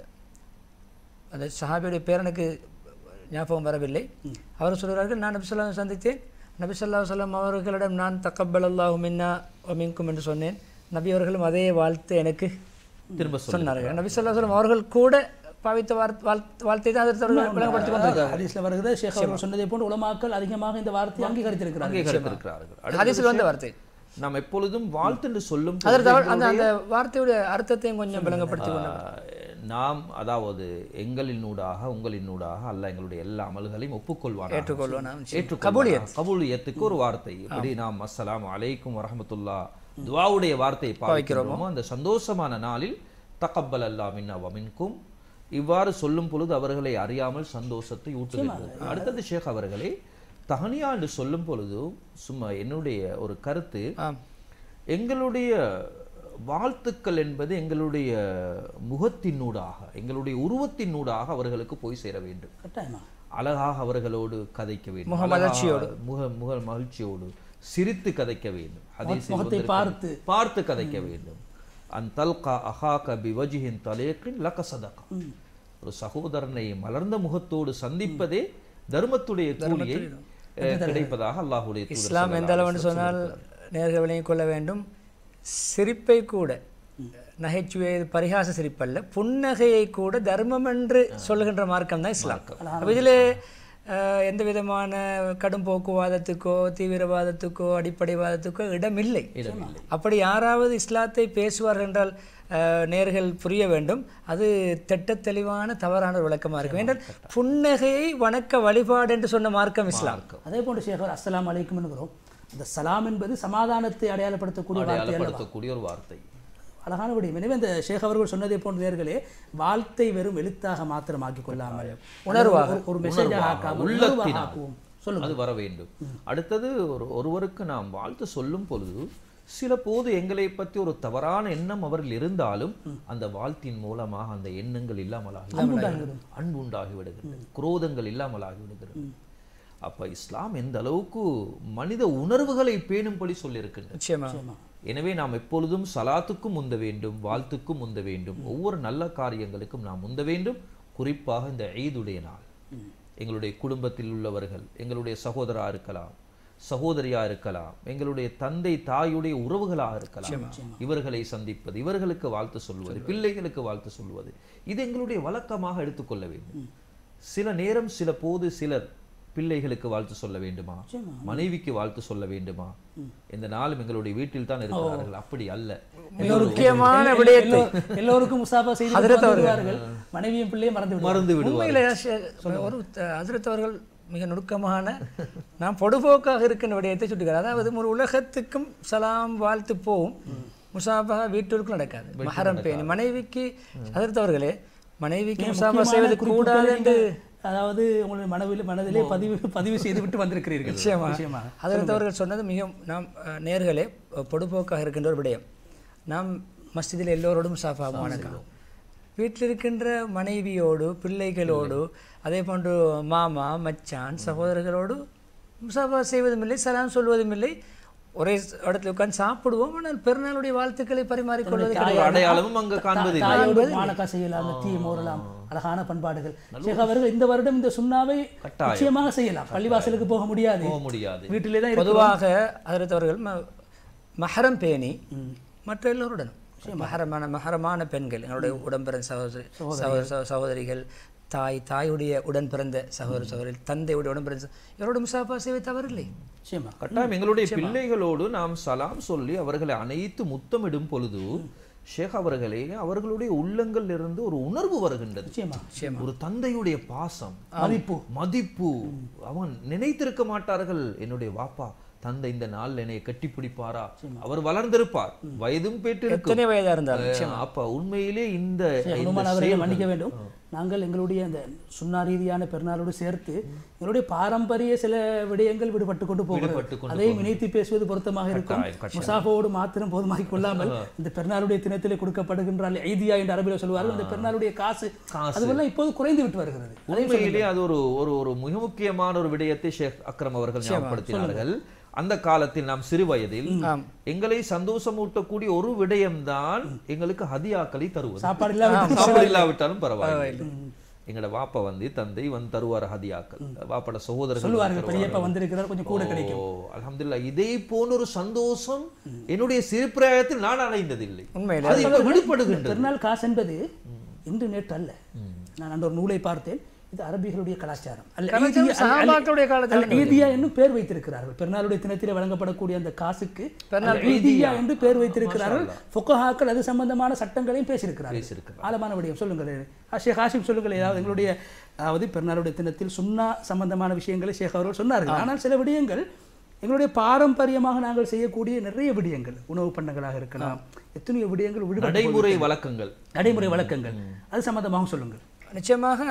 அந்த சஹாபியுடைய பேரனுக்கு ஞாபகம் வரவில்லை அவர் சொல்கிறார்கள் நான் நபி ஸல்லல்லாஹு அலைஹி சந்தித்தேன் நபி ஸல்லல்லாஹு அலைஹி வஸல்லம் அவர்களிடம் நான் தக்கபல் அல்லாஹு மின்னா மின்கும் என்று சொன்னேன் நபி அவர்களும் அதே வாழ்த்து எனக்கு திரும்ப சொல்ல சொன்னார்கள் நபி ஸல்லல்லாஹு அலைஹி வஸல்லம் அவர்கள் கூட பாவித்த வார்த்- வாழ்த்- வாழ்த்தை தான் அதற்கு அவர்கள் விளங்கப்படுத்திக் கொண்டிருக்கிறார்கள் ஹதீஸ்ல வருகிறது ஷேக் அவர்கள் சொன்னதை போன்று உலமாக்கள் அதிகமாக இந்த வார்த்தையை அங்கீகரித்திருக்கிறார்கள் அங்கீகரித்திருக்கிறார்கள் ஹதீஸில் வந்த வார்த்தை நாம் எப்பொழுதும் வாழ்த்து என்று சொல்லும் பொழுது அதற்கு அவர் அந்த அந்த வார்த்தையுடைய அர்த்தத்தையும் கொஞ்சம் விளங்கப்படுத்திக் கொண்டு ஆஹ், நாம் அதாவது எங்களினூடாக உங்களினூடாக அல்லாஹ் எங்களுடைய எல்லா அமல்களையும் ஒப்புக்கொள்வான் ஏற்றுக்கொள்வோம் நாம் கபூலியத் கபூலியத்துக்கு ஒரு வார்த்தை எப்படி நாம் அஸ்ஸலாமு அலைக்கும் வரஹ்மத்துல்லாஹ் துஆவுடைய வார்த்தையை பாவிக்கிறோமோ அந்த சந்தோஷமான நாளில் தகப்பல் அல்லாஹ் மின்னா வமின்கும் இவ்வாறு சொல்லும் பொழுது அவர்களை அறியாமல் சந்தோஷத்தை ஊட்டுகிறது அடுத்தது ஷேக் அவர்களே தஹனியா என்று சொல்லும் பொழுது சும்மா என்னுடைய ஒரு கருத்து ஆம் எங்களுடைய வாழ்த்துக்கள் என்பது எங்களுடைய முகத்தினூடாக எங்களுடைய உருவத்தினூடாக அவர்களுக்கு போய் சேர வேண்டும் கட்டாயமா அழகாக அவர்களோடு கதைக்க வேண்டும் முக அழகாக மலர்ச்சியோடு. முக முக மகிழ்ச்சியோடு சிரித்து கதைக்க வேண்டும் ஹதீஸில் முகத்தை வந்திருக்கிறது. பார்த்து. பார்த்து கதைக்க வேண்டும் அன் தல்கா அஹாக பிவஜிஹின் தலேக்கின் லக சதகா ஒரு சகோதரனை மலர்ந்த முகத்தோடு சந்திப்பதே தர்மத்துடைய கூலியை அஹ், கிடைப்பதாக அல்லாஹ்வுடைய தூதர் இஸ்லாம் எந்த அளவுன்னு சொன்னால் நேர்கள் விளங்கிக் கொள்ள வேண்டும் சிரிப்பை கூட நகைச்சுவை பரிகாச சிரிப்பல்ல புன்னகையை கூட தர்மம் என்று சொல்லுகின்ற மார்க்கம் தான் இஸ்லாம் அப்ப இதில் எந்த விதமான கடும் போக்குவாதத்துக்கோ தீவிரவாதத்துக்கோ அடிப்படைவாதத்துக்கோ இடமில்லை இடமில்லை அப்படி யாராவது இஸ்லாத்தை பேசுவார்கள் என்றால் அஹ், நேர்கள் புரிய வேண்டும் அது திட்டத் தெளிவான தவறான ஒரு விளக்கமாக இருக்கும் என்றால் புன்னகையை வணக்க வழிபாடு என்று சொன்ன மார்க்கம் இஸ்லாம் அதே போன்று சேகர் அஸ்ஸலாமு அலைக்கும் என்கிறோம் அந்த சலாம் என்பது சமாதானத்தை அடையாளப்படுத்தக்கூடிய வார்த்தை அல்லவா அடையாளப்படுத்தக்கூடிய ஒரு வார்த்தை அழகான விடயம் எனவே இந்த ஷேக் அவர்கள் சொன்னதை போன்ற நேர்களே வாழ்த்தை வெறும் எழுத்தாக மாத்திரமாக்கிக் கொள்ளாமல் உணர்வாக. ஒரு- ஒரு மெசேஜாக ஆக்காமல் உணர்வாக உள்ளத்தினால் ஆக்குவோம் சொல்லுங்க அது வர வேண்டும் அடுத்தது ஒரு ஒருவருக்கு நாம் வாழ்த்து சொல்லும் பொழுது சில போது எங்களை பற்றி ஒரு தவறான எண்ணம் அவர்கள் இருந்தாலும் அந்த வாழ்த்தின் மூலமாக அந்த எண்ணங்கள் இல்லாமலாகி அன்பு உண்டாகி விடுகிறது குரோதங்கள் இல்லாமலாகி விடுகிறது அப்ப இஸ்லாம் எந்த அளவுக்கு மனித உணர்வுகளை பேணும்படி சொல்லியிருக்கின்றது நிச்சயமா எனவே நாம் எப்பொழுதும் சலாத்துக்கும் முந்த வேண்டும் வாழ்த்துக்கும் முந்த வேண்டும் ஒவ்வொரு நல்ல காரியங்களுக்கும் நாம் முந்த வேண்டும் குறிப்பாக இந்த ஈதுடைய நாள் எங்களுடைய குடும்பத்தில் உள்ளவர்கள் எங்களுடைய சகோதரா இருக்கலாம் சகோதரியா இருக்கலாம் எங்களுடைய தந்தை தாயுடைய உறவுகளாக இருக்கலாம் இவர்களை சந்திப்பது இவர்களுக்கு வாழ்த்து சொல்வது பிள்ளைகளுக்கு வாழ்த்து சொல்வது இது எங்களுடைய வழக்கமாக எடுத்துக்கொள்ள வேண்டும் சில நேரம் சில போது சிலர் பிள்ளைகளுக்கு வாழ்த்து சொல்ல வேண்டுமா மனைவிக்கு வாழ்த்து சொல்ல வேண்டுமா இந்த நாளும் எங்களுடைய வீட்டில் தான் இருக்கிறார்கள் அப்படி அல்ல மிக முக்கியமான விடயத்தை எல்லோ- எல்லோருக்கும் முசாபா செய்து ஹதரத் கொண்டு வருவார்கள் மனைவியும் பிள்ளையும் மறந்து விடுவார்கள். மறந்து விடுவார் உண்மையில ஷே- ஒரு ஹஜரத் அவர்கள் மிக நுணுக்கமான நான் பொடுபோக்காக இருக்கின்ற விடயத்தை சுட்டுக்கிறார் அதாவது ஒரு உலகத்துக்கும் சலாம் வாழ்த்து போகும் முசாபா வீட்டிற்கும் நடக்காது மஹரம் பேணி மனைவிக்கு ஹஜரத் அவர்களே மனைவிக்கு முசாபா முக்கியமான செய்வது குறிப்புகளை கூடாது என்று நீங்கள் அதாவது உங்களுடைய மனதில் மனதிலே பதிவு பதிவு செய்து விட்டு வந்திருக்கிறீர்கள் நிச்சயமா நிச்சயமாக ஹஜரத் அவர்கள் சொன்னது மிக நாம் அஹ், நேர்களே அஹ், பொடுபோக்காக இருக்கின்ற ஒரு விடயம் நாம் மஸ்ஜிதில் எல்லோரோடும் சாஃபா வணக்கம் வீட்டில் இருக்கின்ற மனைவியோடு பிள்ளைகளோடு அதே போன்று மாமா மச்சான் சகோதரர்களோடு முசாஃபா செய்வதும் இல்லை சலாம் சொல்வதும் இல்லை ஒரே இடத்துல உட்கார்ந்து சாப்பிடுவோம் ஆனால் பெருநாளுடைய வாழ்த்துக்களை பரிமாறிக்கொள்வது ஒரு அடையாளமும் அங்க காண்பது இல்லை. தாயோடு மானக்கா செய்யலாம் தீ மோரலாம் அழகான பண்பாடுகள் ஷேக் அவர்கள் இந்த வருடம் இந்த சுண்ணாவை நிச்சயமாக செய்யலாம் பள்ளிவாசலுக்கு போக முடியாது போக முடியாது வீட்டிலே தான் இருக்கிறோம். பொதுவாக ஹஜரத் அவர்கள் ம- மஹரம் பேணி மற்ற எல்லோருடனும் மஹரமான மஹரமான பெண்கள் எங்களுடைய உடன்பிறந்த சகோதரி சகோதர சகோ- சகோதரிகள் தாய் தாயுடைய உடன் பிறந்த சகோதர சகோதரிகள் தந்தையுடைய உடன் பிறந்த இவரோட முசாஃபா செய்வது தவறில்லை நிச்சயமா கட்டாயம் எங்களுடைய பிள்ளைகளோடு நாம் சலாம் சொல்லி அவர்களை அனைத்து முத்தமிடும் பொழுது ஷேக் அவர்களே அவர்களுடைய உள்ளங்கள் இருந்து ஒரு உணர்வு வருகின்றது நிச்சயமா ஒரு தந்தையுடைய பாசம் மதிப்பு மதிப்பு அவன் நினைத்திருக்க மாட்டார்கள் என்னுடைய வாப்பா தந்தை இந்த நாள் என்னை கட்டிப்பிடிப்பாரா அவர் வளர்ந்திருப்பார் வயதும் பெற்றிருக்கும் எத்தனை வயதா இருந்தாலும் அஹ் அப்ப உண்மையிலே இந்த இந்த ஹனுமான் அவர்களை செயல்கள் மன்னிக்க வேண்டும் நாங்கள் எங்களுடைய அந்த சுண்ணா ரீதியான பெருநாளோடு சேர்த்து எங்களுடைய பாரம்பரிய சில விடயங்கள் விடுபட்டு கொண்டு விடுபட்டு போகிறது கொண்டு அதையும் இணைத்து பேசுவது பொருத்தமாக இருக்கும் கட்டாயம், கட்டாயம். முசாஃபோடு மாத்திரம் போதுமாகிக் கொள்ளாமல் இந்த பெருநாளுடைய தினத்திலே கொடுக்கப்படுகின்ற ஐதியா என்று அரபியில் சொல்வார்கள் இந்த பெருநாளுடைய காசு காசு. அதுவெல்லாம் இப்போது குறைந்து விட்டு வருகிறது உண்மையிலே அது ஒரு ஒரு ஒரு மிக முக்கியமான ஒரு விடயத்தை ஷேக் அக்ரம் அவர்கள் ஞாபகப்படுத்தினார்கள் அந்த காலத்தில் நாம் சிறு வயதில் எங்களை சந்தோஷமூட்டக்கூடிய ஒரு விடயம்தான் எங்களுக்கு ஹதியாக்களை தருவது சாப்பாடு இல்லாமல் சாப்பாடு இல்லாவிட்டாலும் பரவாயில்லை எங்களோட வாப்பா வந்து தந்தை வந்து தருவார் ஹதியாக்கள் வாப்பட சகோதரர்கள் சொல்லுவார்கள் பெரியப்பா வந்திருக்கிறார் கொஞ்சம் கூட கிடைக்கும் ஓ அல்ஹம்துலில்லாஹ் இதே போன்ற ஒரு சந்தோஷம் என்னுடைய சிறுபிராயத்தில் நான் அடைந்ததில்லை உண்மையிலே அது இப்ப விடுபடுகின்றது பெருநாள் காசு என்பது இன்று நேற்று அல்ல நான் அந்த ஒரு நூலை பார்த்தேன் இது அரபிகளுடைய கலாச்சாரம் அல்ல கலாச்சாரம் ஈதியா- அல்ல- சஹாபாக்களுடைய காலத்தில் அல்ல, ஈதியா என்னும் பேர் வைத்திருக்கிறார்கள் பெருநாளுடைய தினத்திலே வழங்கப்படக்கூடிய அந்த காசுக்கு அல்ல, ஈதியா என்று பேர் வைத்திருக்கிறார்கள் ஃபுகஹாக்கள் அது சம்பந்தமான சட்டங்களையும் பேசியிருக்கிறார்கள் பேசியிருக்கிறார்கள். ஆழமான விடயம் சொல்லுங்கள் ஷேக் ஹாஷிம் சொல்லுங்கள் ஏதாவது எங்களுடைய அதாவது பெருநாளுடைய தினத்தில் சுன்னா சம்பந்தமான விஷயங்களை ஷேக் அவர்கள் சொன்னார்கள் ஆனால் சில விடயங்கள் எங்களுடைய பாரம்பரியமாக நாங்கள் செய்யக்கூடிய நிறைய விடயங்கள் உணவு பண்டங்களாக இருக்கலாம் எத்தனையோ விடயங்கள் விடுபட்டு நடைமுறை வழக்கங்கள் நடைமுறை வழக்கங்கள் அது சம்பந்தமாக சொல்லுங்கள் நிச்சயமாக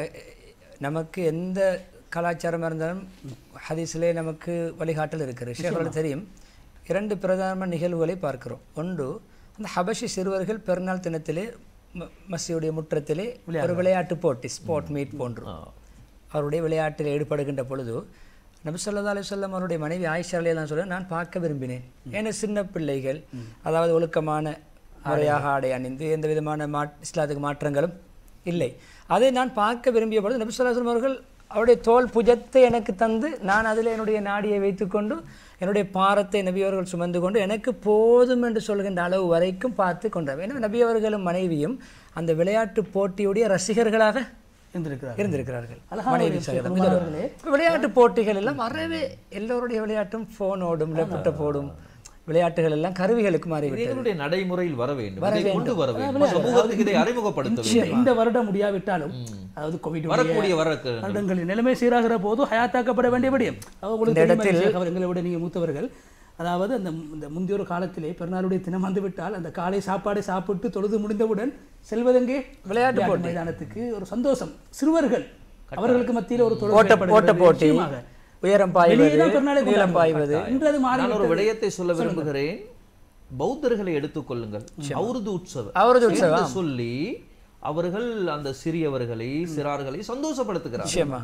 நமக்கு எந்த கலாச்சாரம் இருந்தாலும் ஹதீஸிலே நமக்கு வழிகாட்டல் இருக்கிறது ஷேخர்களுக்கு தெரியும் இரண்டு பிரதான நிகழ்வுகளை பார்க்கிறோம் ஒன்று அந்த ஹபஷி சிறுவர்கள் பெருநாள் தினத்திலே ம- மஸ்ஜிதுடைய முற்றத்திலே ஒரு விளையாட்டு போட்டி ஸ்போர்ட் மீட் போன்று அவருடைய விளையாட்டில் ஈடுபடுகின்ற பொழுது நபி ஸல்லல்லாஹு அலைஹி வஸல்லம் அவருடைய மனைவி ஆயிஷா அலைஹிஸ்ஸலாம் சொல்ல நான் பார்க்க விரும்பினேன் ஏன்னா சின்ன பிள்ளைகள் அதாவது ஒழுக்கமான முறையாக ஆடை அணிந்து எந்த விதமான மா இஸ்லாத்துக்கு மாற்றங்களும் இல்லை அதை நான் பார்க்க விரும்பிய பொழுது நபி ஸல்லல்லாஹு அலைஹி வஸல்லம் அவர்கள் அவருடைய தோல் புஜத்தை எனக்கு தந்து நான் அதில் என்னுடைய நாடியை வைத்துக்கொண்டு என்னுடைய பாரத்தை நபியவர்கள் சுமந்து கொண்டு எனக்கு போதும் என்று சொல்கின்ற அளவு வரைக்கும் பார்த்து கொண்டார் எனவே நபியவர்களும் மனைவியும் அந்த விளையாட்டு போட்டியுடைய ரசிகர்களாக இருந்திருக்கிறார் இருந்திருக்கிறார்கள் அழகான மனைவி ஒரு சகிதம். விஷயம், குமாரர்களே. விளையாட்டு போட்டிகள் எல்லாம் அறவே எல்லோருடைய விளையாட்டும் போனோடும் லேப்டாப் போடும் விளையாட்டுகள் எல்லாம் கருவிகளுக்கு மாறிவிட்டது எங்களுடைய நடைமுறையில் வர வேண்டும் இதை கொண்டு வர வேண்டும் சமூகத்துக்கு இதை அறிமுகப்படுத்த வேண்டும் இந்த- இந்த வருடம் முடியாவிட்டாலும் அதாவது கோவிட் வரக்கூடிய வர வருடங்களில் நிலைமை சீராகிற போது ஹயாத்தாக்கப்பட வேண்டிய விடயம் அதாவது உங்களுக்கு தெரியுமா, ஷேக் அவர் எங்களை விட நீங்க மூத்தவர்கள் அதாவது அந்த இந்த முந்தைய காலத்திலே பெருநாளுடைய தினம் வந்துவிட்டால் அந்த காலை சாப்பாடை சாப்பிட்டு தொழுது முடிந்தவுடன் செல்வதெங்கே விளையாட்டு மைதானத்துக்கு ஒரு சந்தோஷம் சிறுவர்கள் அவர்களுக்கு மத்தியில் ஒரு தொடர்பு ஓட்ட ஏற்படுகிறது. ஓட்ட போட்டி நிச்சயமாக. உயரம் வெளியே தான் பாய்வது பெருநாளை நீளம் கொண்டாடுவோம். பாய்வது இன்று அது மாறி நான் ஒரு விடயத்தை சொல்ல விரும்புகிறேன் பௌத்தர்களை எடுத்துக்கொள்ளுங்கள் அவரது உற்சவம் அவரது சேர்ந்து சொல்லி அவர்கள் அந்த சிறியவர்களை சிறார்களை சந்தோஷப்படுத்துகிறார்கள் நிச்சயமா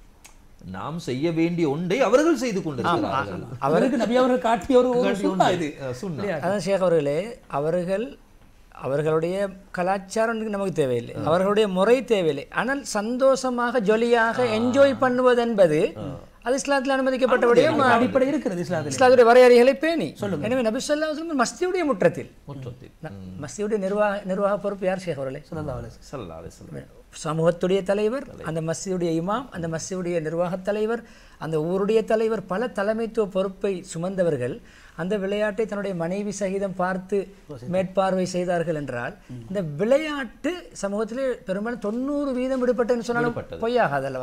நாம் செய்ய வேண்டிய ஒன்றை அவர்கள் செய்து கொண்டிருக்கிறார்கள் அவருக்கு நபி அவர்கள் காட்டிய ஒரு ஒரு சுண்ணா இது அஹ் சுன்னா. அதான் ஷேக் அவர்களே அவர்கள் அவர்களுடைய கலாச்சாரம் நமக்கு தேவையில்லை அவர்களுடைய முறை தேவையில்லை ஆனால் சந்தோஷமாக ஜொலியாக என்ஜாய் பண்ணுவது என்பது அது இஸ்லாத்தில் அனுமதிக்கப்பட்ட விடயம் அடிப்படை இருக்கிறது இஸ்லாத்தில் இஸ்லாத்துடைய வரையறைகளை பேணி எனவே நபி சொல்லா மஸ்தியுடைய முற்றத்தில் முற்றத்தில் ந- மஸ்ஜிதுடைய நிர்வாக நிர்வாக பொறுப்பு யார் ஷேக் அவர்களே ஸல்லல்லாஹு அலைஹி வஸல்லம். சமூகத்துடைய தலைவர் அந்த மஸ்ஜிதுடைய இமாம் அந்த மஸ்ஜிதுடைய நிர்வாகத் தலைவர் அந்த ஊருடைய தலைவர் பல தலைமைத்துவ பொறுப்பை சுமந்தவர்கள் அந்த விளையாட்டை தன்னுடைய மனைவி சகிதம் பார்த்து மேற்பார்வை செய்தார்கள் என்றால் இந்த விளையாட்டு சமூகத்திலே பெரும்பாலும் தொண்ணூறு வீதம் விடுபட்டன்னு சொன்னாலும் பொய்யாகாது அல்லவா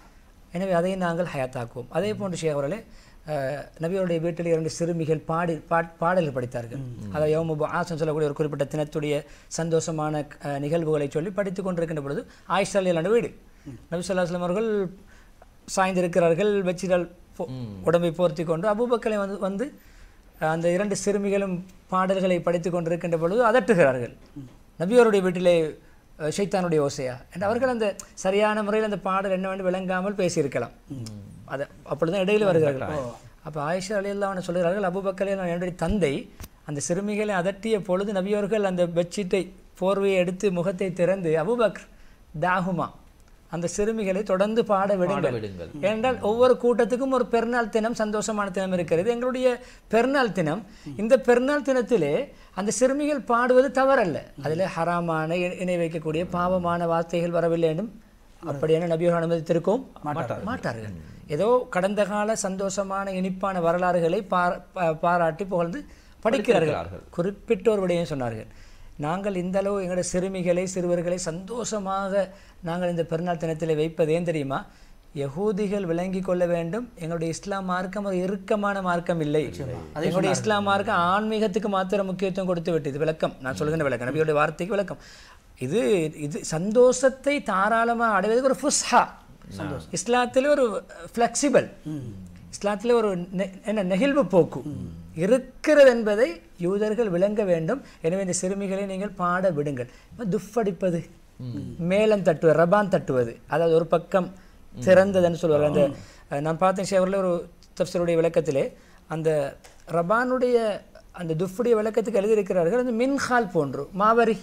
எனவே அதை நாங்கள் ஹயாத்தாக்குவோம் அதே போன்று ஷேக் அவர்களே அஹ், நபியோருடைய வீட்டில் இரண்டு சிறுமிகள் பாடி பாட் பாடல்கள் படித்தார்கள் அதை யோமுபு ஆசன் சொல்லக்கூடிய ஒரு குறிப்பிட்ட தினத்துடைய சந்தோஷமான அஹ், நிகழ்வுகளை சொல்லி படித்துக் கொண்டிருக்கின்ற பொழுது ஆயிஷா அலியலான வீடு நபி சொல்லா அலுவலம் அவர்கள் சாய்ந்திருக்கிறார்கள் வெச்சிடால் போ- உடம்பை போர்த்தி கொண்டு அபூபக்கலை வந்து வந்து அஹ், அந்த இரண்டு சிறுமிகளும் பாடல்களை படித்துக் கொண்டிருக்கின்ற பொழுது அதட்டுகிறார்கள் நபியோருடைய வீட்டிலே அஹ், ஷைத்தானுடைய ஓசையா என்று அவர்கள் அந்த சரியான முறையில் அந்த பாடல் என்னவென்று விளங்காமல் பேசியிருக்கலாம் அது அப்பொழுதுதான் இடையில வருகிறார்கள் அப்போ ஆயிஷா அலியல்லான்னு சொல்கிறார்கள் அபுபக்கலே என்னுடைய தந்தை அந்த சிறுமிகளை அதட்டிய பொழுது நபியோர்கள் அந்த பெட்ஷீட்டை போர்வையை எடுத்து முகத்தை திறந்து அபுபக்கர் தாகுமா அந்த சிறுமிகளை தொடர்ந்து பாட விடுங்கள் விடுங்கள். ஏனென்றால் ஒவ்வொரு கூட்டத்துக்கும் ஒரு பெருநாள் தினம் சந்தோஷமான தினம் இருக்கிறது எங்களுடைய பெருநாள் தினம் இந்த பெருநாள் தினத்திலே அந்த சிறுமிகள் பாடுவது தவறல்ல அதில் ஹராமான இ- இணை வைக்கக்கூடிய பாவமான வார்த்தைகள் வரவில்லை என்றும் அப்படியான நபியோர் அனுமதித்திருக்கோம் மாட்டார்கள் ஏதோ கடந்த கால சந்தோஷமான இனிப்பான வரலாறுகளை பார- பா- பாராட்டி புகழ்ந்து படிக்கிறார்கள் குறிப்பிட்ட ஒரு விடயம் சொன்னார்கள் நாங்கள் இந்த அளவு எங்களுடைய சிறுமிகளை சிறுவர்களை சந்தோஷமாக நாங்கள் இந்த பெருநாள் தினத்தில் வைப்பது ஏன் தெரியுமா யகூதிகள் விளங்கி கொள்ள வேண்டும் எங்களுடைய இஸ்லாம் மார்க்கம் ஒரு இறுக்கமான மார்க்கம் இல்லை எங்களுடைய இஸ்லாம் மார்க்கம் ஆன்மீகத்துக்கு மாத்திரம் முக்கியத்துவம் கொடுத்து விட்டது விளக்கம் நான் சொல்கின்ற விளக்கம் நபியோடைய வார்த்தைக்கு விளக்கம் இது இது சந்தோஷத்தை தாராளமாக அடைவதற்கு ஒரு ஃபுஸ்ஹா இஸ்லாத்தில் ஒரு ஃப்ளெக்சிபிள் இஸ்லாத்தில் ஒரு நெ- என்ன நெகிழ்வு போக்கு இருக்கிறது என்பதை யூதர்கள் விளங்க வேண்டும் எனவே இந்த சிறுமிகளை நீங்கள் பாட விடுங்கள் இப்ப துஃப் அடிப்பது மேளம் தட்டுவது ரபான் தட்டுவது அதாவது ஒரு பக்கம் திறந்ததுன்னு சொல்லுவாங்க அந்த அஹ், நான் பார்த்தேன் சேவரில் ஒரு தப்சருடைய விளக்கத்திலே அந்த ரபானுடைய அந்த துஃபுடைய விளக்கத்துக்கு எழுதியிருக்கிறார்கள் அந்த மின்ஹால் போன்று மாவரி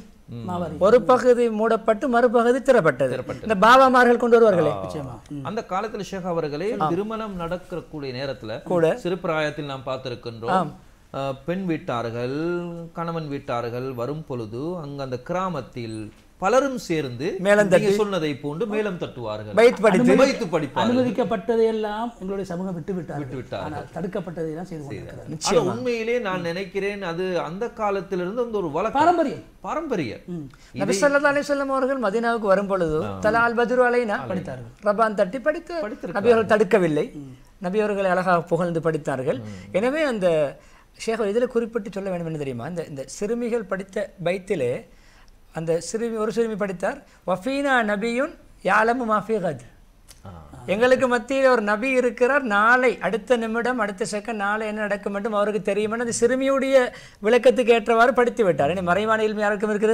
ஒரு பகுதி மூடப்பட்டு மறுபகுதி திறப்பட்டது இந்த பாபாமார்கள் கொண்டு வருவார்களே அந்த காலத்துல ஷேக் அவர்களே திருமணம் நடக்கக்கூடிய நேரத்துல கூட. சிறு பிராயத்தில் நாம் பார்த்திருக்கின்றோம் அஹ், பெண் வீட்டார்கள் கணவன் வீட்டார்கள் வரும் பொழுது அங்க அந்த கிராமத்தில் பலரும் சேர்ந்து மேளம் நீங்க சொன்னதை போன்று மேலம் தட்டுவார்கள் பைத் படித்து வைத்து படிப்பார்கள் அனுமதிக்கப்பட்டதையெல்லாம் எங்களுடைய சமூகம் விட்டு விட்டார் விட்டு விட்டார்கள். ஆனால் தடுக்கப்பட்டதையெல்லாம் செய்து கொண்டிருக்கிறார் ஆனா உண்மையிலே நான் நினைக்கிறேன் அது அந்த காலத்திலிருந்து அந்த ஒரு வழக்கம் பாரம்பரியம் பாரம்பரியம் நபி ஸல்லல்லாஹு அலைஹி வஸல்லம் அவர்கள் மதீனாவுக்கு வரும் பொழுது தலால் பத்ரு அலைனா படித்தார்கள் ரபான் தட்டி படித்து நபி அவர்கள் தடுக்கவில்லை நபி அவர்களை அழகாக புகழ்ந்து படித்தார்கள் எனவே அந்த ஷேக் இதில் குறிப்பிட்டு சொல்ல வேண்டும் என்ன தெரியுமா இந்த இந்த சிறுமிகள் படித்த பைத்திலே அந்த சிறுமி ஒரு சிறுமி படித்தார் வஃபீனா நபியுன் யாலமு மாஃபி கத் எங்களுக்கு மத்தியில் ஒரு நபி இருக்கிறார் நாளை அடுத்த நிமிடம் அடுத்த செகண்ட் நாளை என்ன நடக்கும் என்றும் அவருக்கு தெரியும் என்று அந்த சிறுமியுடைய விளக்கத்துக்கு ஏற்றவாறு படித்து விட்டார் இனி மறைவான இல்மி யாருக்கும் இருக்குது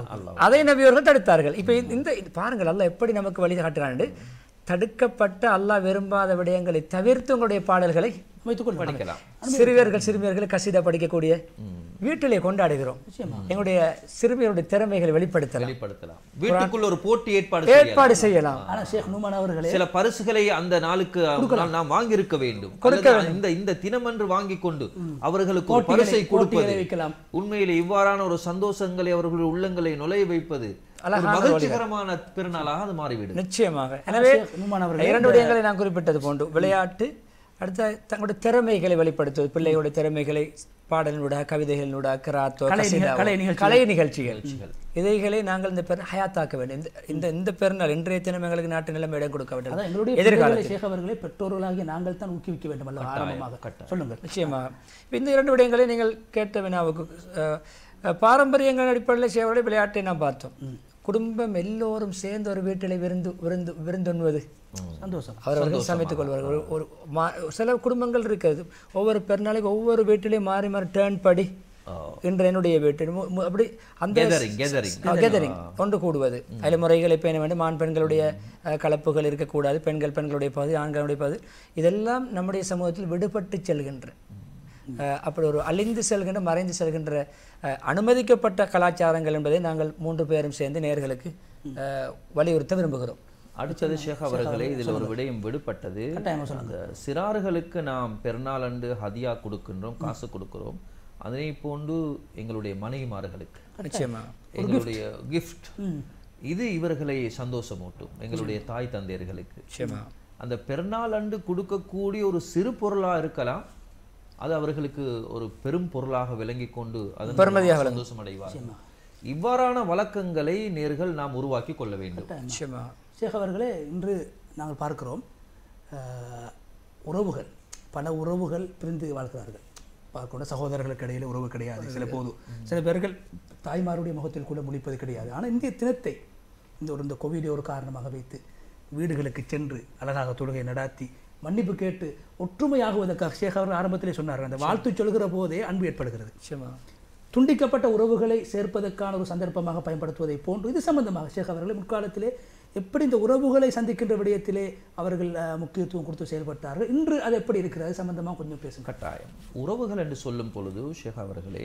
அதை நபி அவர்கள் தடுத்தார்கள் இப்போ இந்த இது பாருங்கள் அல்லாஹ் எப்படி நமக்கு வழி காட்டுறாண்டு தடுக்கப்பட்ட அல்லாஹ் விரும்பாத விடயங்களை தவிர்த்து உங்களுடைய பாடல்களை அமைத்துக் கொள்ளலாம் படிக்கலாம் சிறுவர்கள் சிறுமியர்களை கசிதா படிக்கக்கூடிய வீட்டிலே கொண்டாடுகிறோம் எங்களுடைய சிறுமியருடைய திறமைகளை வெளிப்படுத்தலாம் வெளிப்படுத்தலாம் வீட்டுக்குள்ள ஒரு போட்டி ஏற்பாடு செய்யலாம். ஏற்பாடு செய்யலாம் ஆனா ஷேக் நூமான் அவர்களே சில பரிசுகளை அந்த நாளுக்கு நாம் நாம் வாங்கியிருக்க வேண்டும் அல்லது இந்த இந்த தினமன்று வாங்கி கொண்டு அவர்களுக்கு ஒரு பரிசை கொடுப்பது போட்டிகளை வைக்கலாம் உண்மையிலே இவ்வாறான ஒரு சந்தோஷங்களை அவர்களுடைய உள்ளங்களை நுழைய வைப்பது ஒரு அழகான மகிழ்ச்சிகரமான பெருநாளாக அது மாறிவிடும் நிச்சயமாக எனவே ஷேக் நூமான் அவர்களே இரண்டு விடயங்களை நான் குறிப்பிட்டது போன்று விளையாட்டு அடுத்த தங்களுடைய திறமைகளை வெளிப்படுத்துவது பிள்ளைகளுடைய திறமைகளை பாடலினூடாக கவிதைகளினூடாக கிராத்தோ கலை நிக- கசிதாவோ, கலை நிகழ்ச்சிகள். கலை நிகழ்ச்சிகள் இதைகளை நாங்கள் இந்த பெரு ஹயாத்தாக்க வேண்டும் இந்த இந்த இந்த பெருநாள் இன்றைய தினம் எங்களுக்கு நாட்டு நிலைமை இடம் கொடுக்க அதான் வேண்டும் எங்களுடைய எதிர்காலத்தில் பிள்ளைகளை ஷேக் அவர்களே பெற்றோர்களாகிய நாங்கள் தான் ஊக்குவிக்க வேண்டும் அல்ல ஆரம்பமாக சொல்லுங்கள் நிச்சயமாக இப்ப இந்த இரண்டு விடயங்களை நீங்கள் கேட்ட வினாவுக்கு அஹ், அஹ், பாரம்பரியங்கள் அடிப்படையில் சேவலை விளையாட்டை நாம் பார்த்தோம் குடும்பம் எல்லோரும் சேர்ந்து ஒரு வீட்டிலே விருந்து விருந்து விருந்துண்ணுவது சந்தோஷம் அவரவர்கள் சமைத்துக் கொள்வார்கள் ஒரு- ஒரு மா- சில குடும்பங்கள் இருக்கிறது ஒவ்வொரு பெருநாளைக்கு ஒவ்வொரு வீட்டிலையும் மாறி மாறி டேர்ன் படி இன்று என்னுடைய வீட்டு மு- மு- அப்படி அந்த Gathering, gathering. கேதரிங் ஒன்று கூடுவது அதில் முறைகளை பேண வேண்டும் ஆண் பெண்களுடைய அஹ், கலப்புகள் இருக்கக்கூடாது பெண்கள் பெண்களுடைய பகுதி ஆண்களுடைய பகுதி இதெல்லாம் நம்முடைய சமூகத்தில் விடுபட்டு செல்கின்ற அஹ், அப்படி ஒரு அழிந்து செல்கின்ற மறைந்து செல்கின்ற அஹ், அனுமதிக்கப்பட்ட கலாச்சாரங்கள் என்பதை நாங்கள் மூன்று பேரும் சேர்ந்து நேர்களுக்கு அஹ், வலியுறுத்த விரும்புகிறோம் அடுத்தது ஷேக் அவர்களே இதில் ஒரு விடயம் விடுபட்டது அந்த சிறார்களுக்கு நாம் பெருநாளன்று ஹதியா கொடுக்கின்றோம் காசு கொடுக்கிறோம் அதனை போன்று எங்களுடைய மனைவிமார்களுக்கு நிச்சயமா எங்களுடைய கிஃப்ட் இது இவர்களை சந்தோஷமூட்டும் எங்களுடைய தாய் தந்தையர்களுக்கு நிச்சயமா அந்த பெருநாள் அன்று கொடுக்கக்கூடிய ஒரு சிறு பொருளா இருக்கலாம் அது அவர்களுக்கு ஒரு பெரும் பொருளாக விளங்கி கொண்டு அதன் மூலமாக சந்தோஷம் அடைவார்கள் இவ்வாறான வழக்கங்களை நேர்கள் நாம் உருவாக்கி கொள்ள வேண்டும் நிச்சயமா ஷேக் அவர்களே இன்று நாங்கள் பார்க்கிறோம் அஹ், உறவுகள் பல உறவுகள் பிரிந்து வாழ்கிறார்கள் பார்க்கணும் சகோதரர்களுக்கு இடையில உறவு கிடையாது சில போது சில பேர்கள் தாய்மாருடைய முகத்தில் கூட முழிப்பது கிடையாது ஆனால் இந்திய தினத்தை இந்த ஒரு இந்த கோவிடை ஒரு காரணமாக வைத்து வீடுகளுக்கு சென்று அழகாக தொழுகை நடாத்தி மன்னிப்பு கேட்டு ஒற்றுமையாகுவதற்காக ஷேக் அவர்கள் ஆரம்பத்திலே சொன்னார்கள் அந்த வாழ்த்து சொல்கிற போதே அன்பு ஏற்படுகிறது நிச்சயமா துண்டிக்கப்பட்ட உறவுகளை சேர்ப்பதற்கான ஒரு சந்தர்ப்பமாக பயன்படுத்துவதை போன்று இது சம்பந்தமாக ஷேக் அவர்கள் முற்காலத்திலே எப்படி இந்த உறவுகளை சந்திக்கின்ற விடயத்திலே அவர்கள் அஹ், முக்கியத்துவம் கொடுத்து செயல்பட்டார்கள் இன்று அது எப்படி இருக்கிறது சம்பந்தமாக கொஞ்சம் பேசுங்க கட்டாயம் உறவுகள் என்று சொல்லும் பொழுது ஷேக் அவர்களே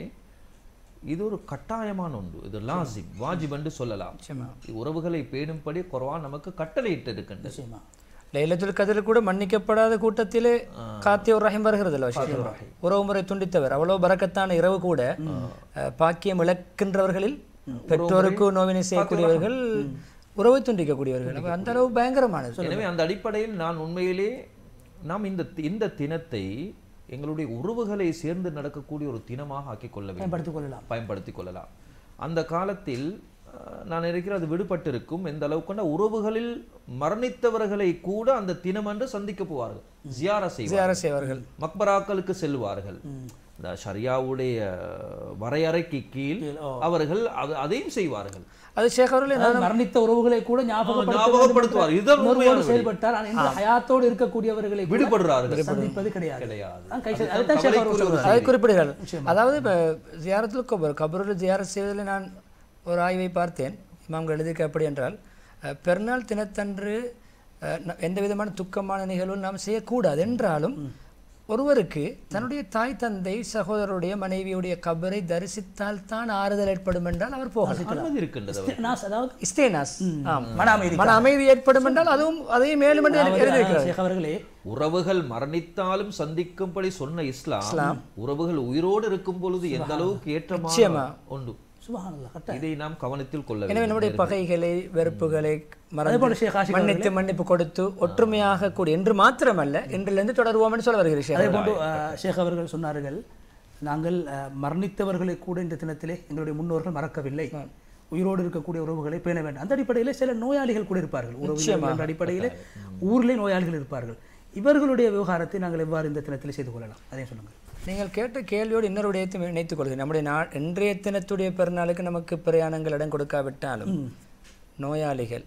இது ஒரு கட்டாயமான ஒன்று இது லாசிம் வாஜிப் என்று சொல்லலாம் நிச்சயமா உறவுகளை பேணும்படி குர்ஆன் நமக்கு கட்டளையிட்டு இருக்கின்றது நிச்சயமா லைலத்துல் கதில் கூட மன்னிக்கப்படாத கூட்டத்திலே காத்தியோர் ரஹீம் வருகிறது உறவுமுறை துண்டித்தவர் அவ்வளவு பரக்கத்தான இரவு கூட அஹ், பாக்கியம் இழக்கின்றவர்களில் பெற்றோருக்கு நோவினை செய்யக்கூடியவர்கள் உறவை துண்டிக்கக்கூடியவர்கள் அப்ப அந்த அளவு பயங்கரமானது எனவே அந்த அடிப்படையில் நான் உண்மையிலே நாம் இந்த இந்த தினத்தை எங்களுடைய உறவுகளை சேர்ந்து நடக்கக்கூடிய ஒரு தினமாக ஆக்கிக் கொள்ள வேண்டும் பயன்படுத்திக் கொள்ளலாம் பயன்படுத்திக் கொள்ளலாம் அந்த காலத்தில் அஹ், நான் நினைக்கிறேன் அது விடுபட்டிருக்கும் எந்த அளவுக்குன்னா உறவுகளில் மரணித்தவர்களை கூட அந்த தினமன்று சந்திக்க போவார்கள் ஜியாரா செய்வார்கள் அரசு அவர்கள் மக்பராக்களுக்கு செல்வார்கள் இந்த ஷரியாவுடைய வரையறைக்கு கீழ் அவர்கள் அது- அதையும் செய்வார்கள் அது ஷேக் அவர்களே அதாவது மரணித்த உறவுகளை கூட ஞாபகப்படுத்த ஞாபகப்படுத்துவார் இதுதான் உணர்வோடு உண்மையான விடயம். செயல்பட்டார் ஆனால் இன்று ஹயாத்தோடு இருக்கக்கூடியவர்களை கூட விடுபடுறார்கள் சந்திப்பது கிடையாது கிடையாது அதான் கை செ- அதுதான் ஷேக் அவர்கள் சொல்றாரு. அதை குறிப்பிடுகிறார் அதாவது இப்போ ஜியாரத்தில் கபர் கபரில் ஜியாரத் செய்வதில் நான் ஒரு ஆய்வை பார்த்தேன் இமாம்கள் எழுதிக்க அப்படி என்றால் அஹ், பெருநாள் தினத்தன்று அஹ், ந- எந்த விதமான துக்கமான நிகழ்வும் நாம் செய்யக்கூடாது என்றாலும் ஒருவருக்கு தன்னுடைய தாய் தந்தை சகோதரருடைய மனைவியுடைய கபரை தரிசித்தால் தான் ஆறுதல் ஏற்படும் என்றால் அவர் போகலாம் அனுமதி இருக்கின்றது அவர். நாஸ் அதாவது இஸ்தேனாஸ் ஆம். மன அமைதி மன அமைதி ஏற்படும் என்றால் அதுவும் அதையும் மேலும் என்று எழுதியிருக்கிறார் ஷேக் அவர்களே உறவுகள் மரணித்தாலும் சந்திக்கும்படி சொன்ன இஸ்லாம் உறவுகள் உயிரோடு இருக்கும் பொழுது எந்த அளவுக்கு ஏற்றமான நிச்சயமா. உண்டு சுபஹானல்லாஹ் கரெக்ட் இதை நாம் கவனத்தில் கொள்ள எனவே வேண்டும் நம்முடைய பகைகளை வெறுப்புகளை அதே போல ஷேக் மறந்து ஆஷிக் மன்னித்து மன்னிப்பு கொடுத்து ஒற்றுமையாக கூடிய என்று மாத்திரமல்ல இன்றிலிருந்து தொடருவோம் என்று சொல்ல வருகிறேன் ஷேக். அதே போன்று அஹ், ஷேக் அவர்கள் சொன்னார்கள் நாங்கள் அஹ், மரணித்தவர்களை கூட இந்த தினத்திலே எங்களுடைய முன்னோர்கள் மறக்கவில்லை உயிரோடு இருக்கக்கூடிய உறவுகளை பேண வேண்டும் அந்த அடிப்படையில் சில நோயாளிகள் கூட இருப்பார்கள் உறவுகள் என்ற அடிப்படையில் ஊரிலே நோயாளிகள் இருப்பார்கள் இவர்களுடைய விவகாரத்தை நாங்கள் எவ்வாறு இந்த தினத்தில் செய்து கொள்ளலாம் அதையும் சொல்லுங்கள் நீங்கள் கேட்ட கேள்வியோடு இன்னொரு விடயத்தை இணைத்துக் கொள்கிறேன் நம்முடைய நா இன்றைய தினத்துடைய பெருநாளுக்கு நமக்கு பிரயாணங்கள் இடம் கொடுக்காவிட்டாலும் நோயாளிகள்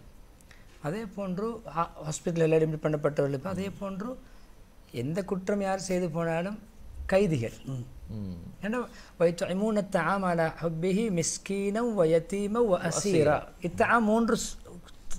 அதே போன்று ஹாஸ்பிட்டலில் அட்மிட் பண்ணப்பட்டவர்களுக்கு அதே போன்று எந்த குற்றம் யார் செய்து போனாலும் கைதிகள் ம். ஏன்னா வைத்துமூன தாமல ஹப்பிஹி மிஸ்கீனம் வயத்தீம வ அசீரா இத்தா மூன்று ஸ்-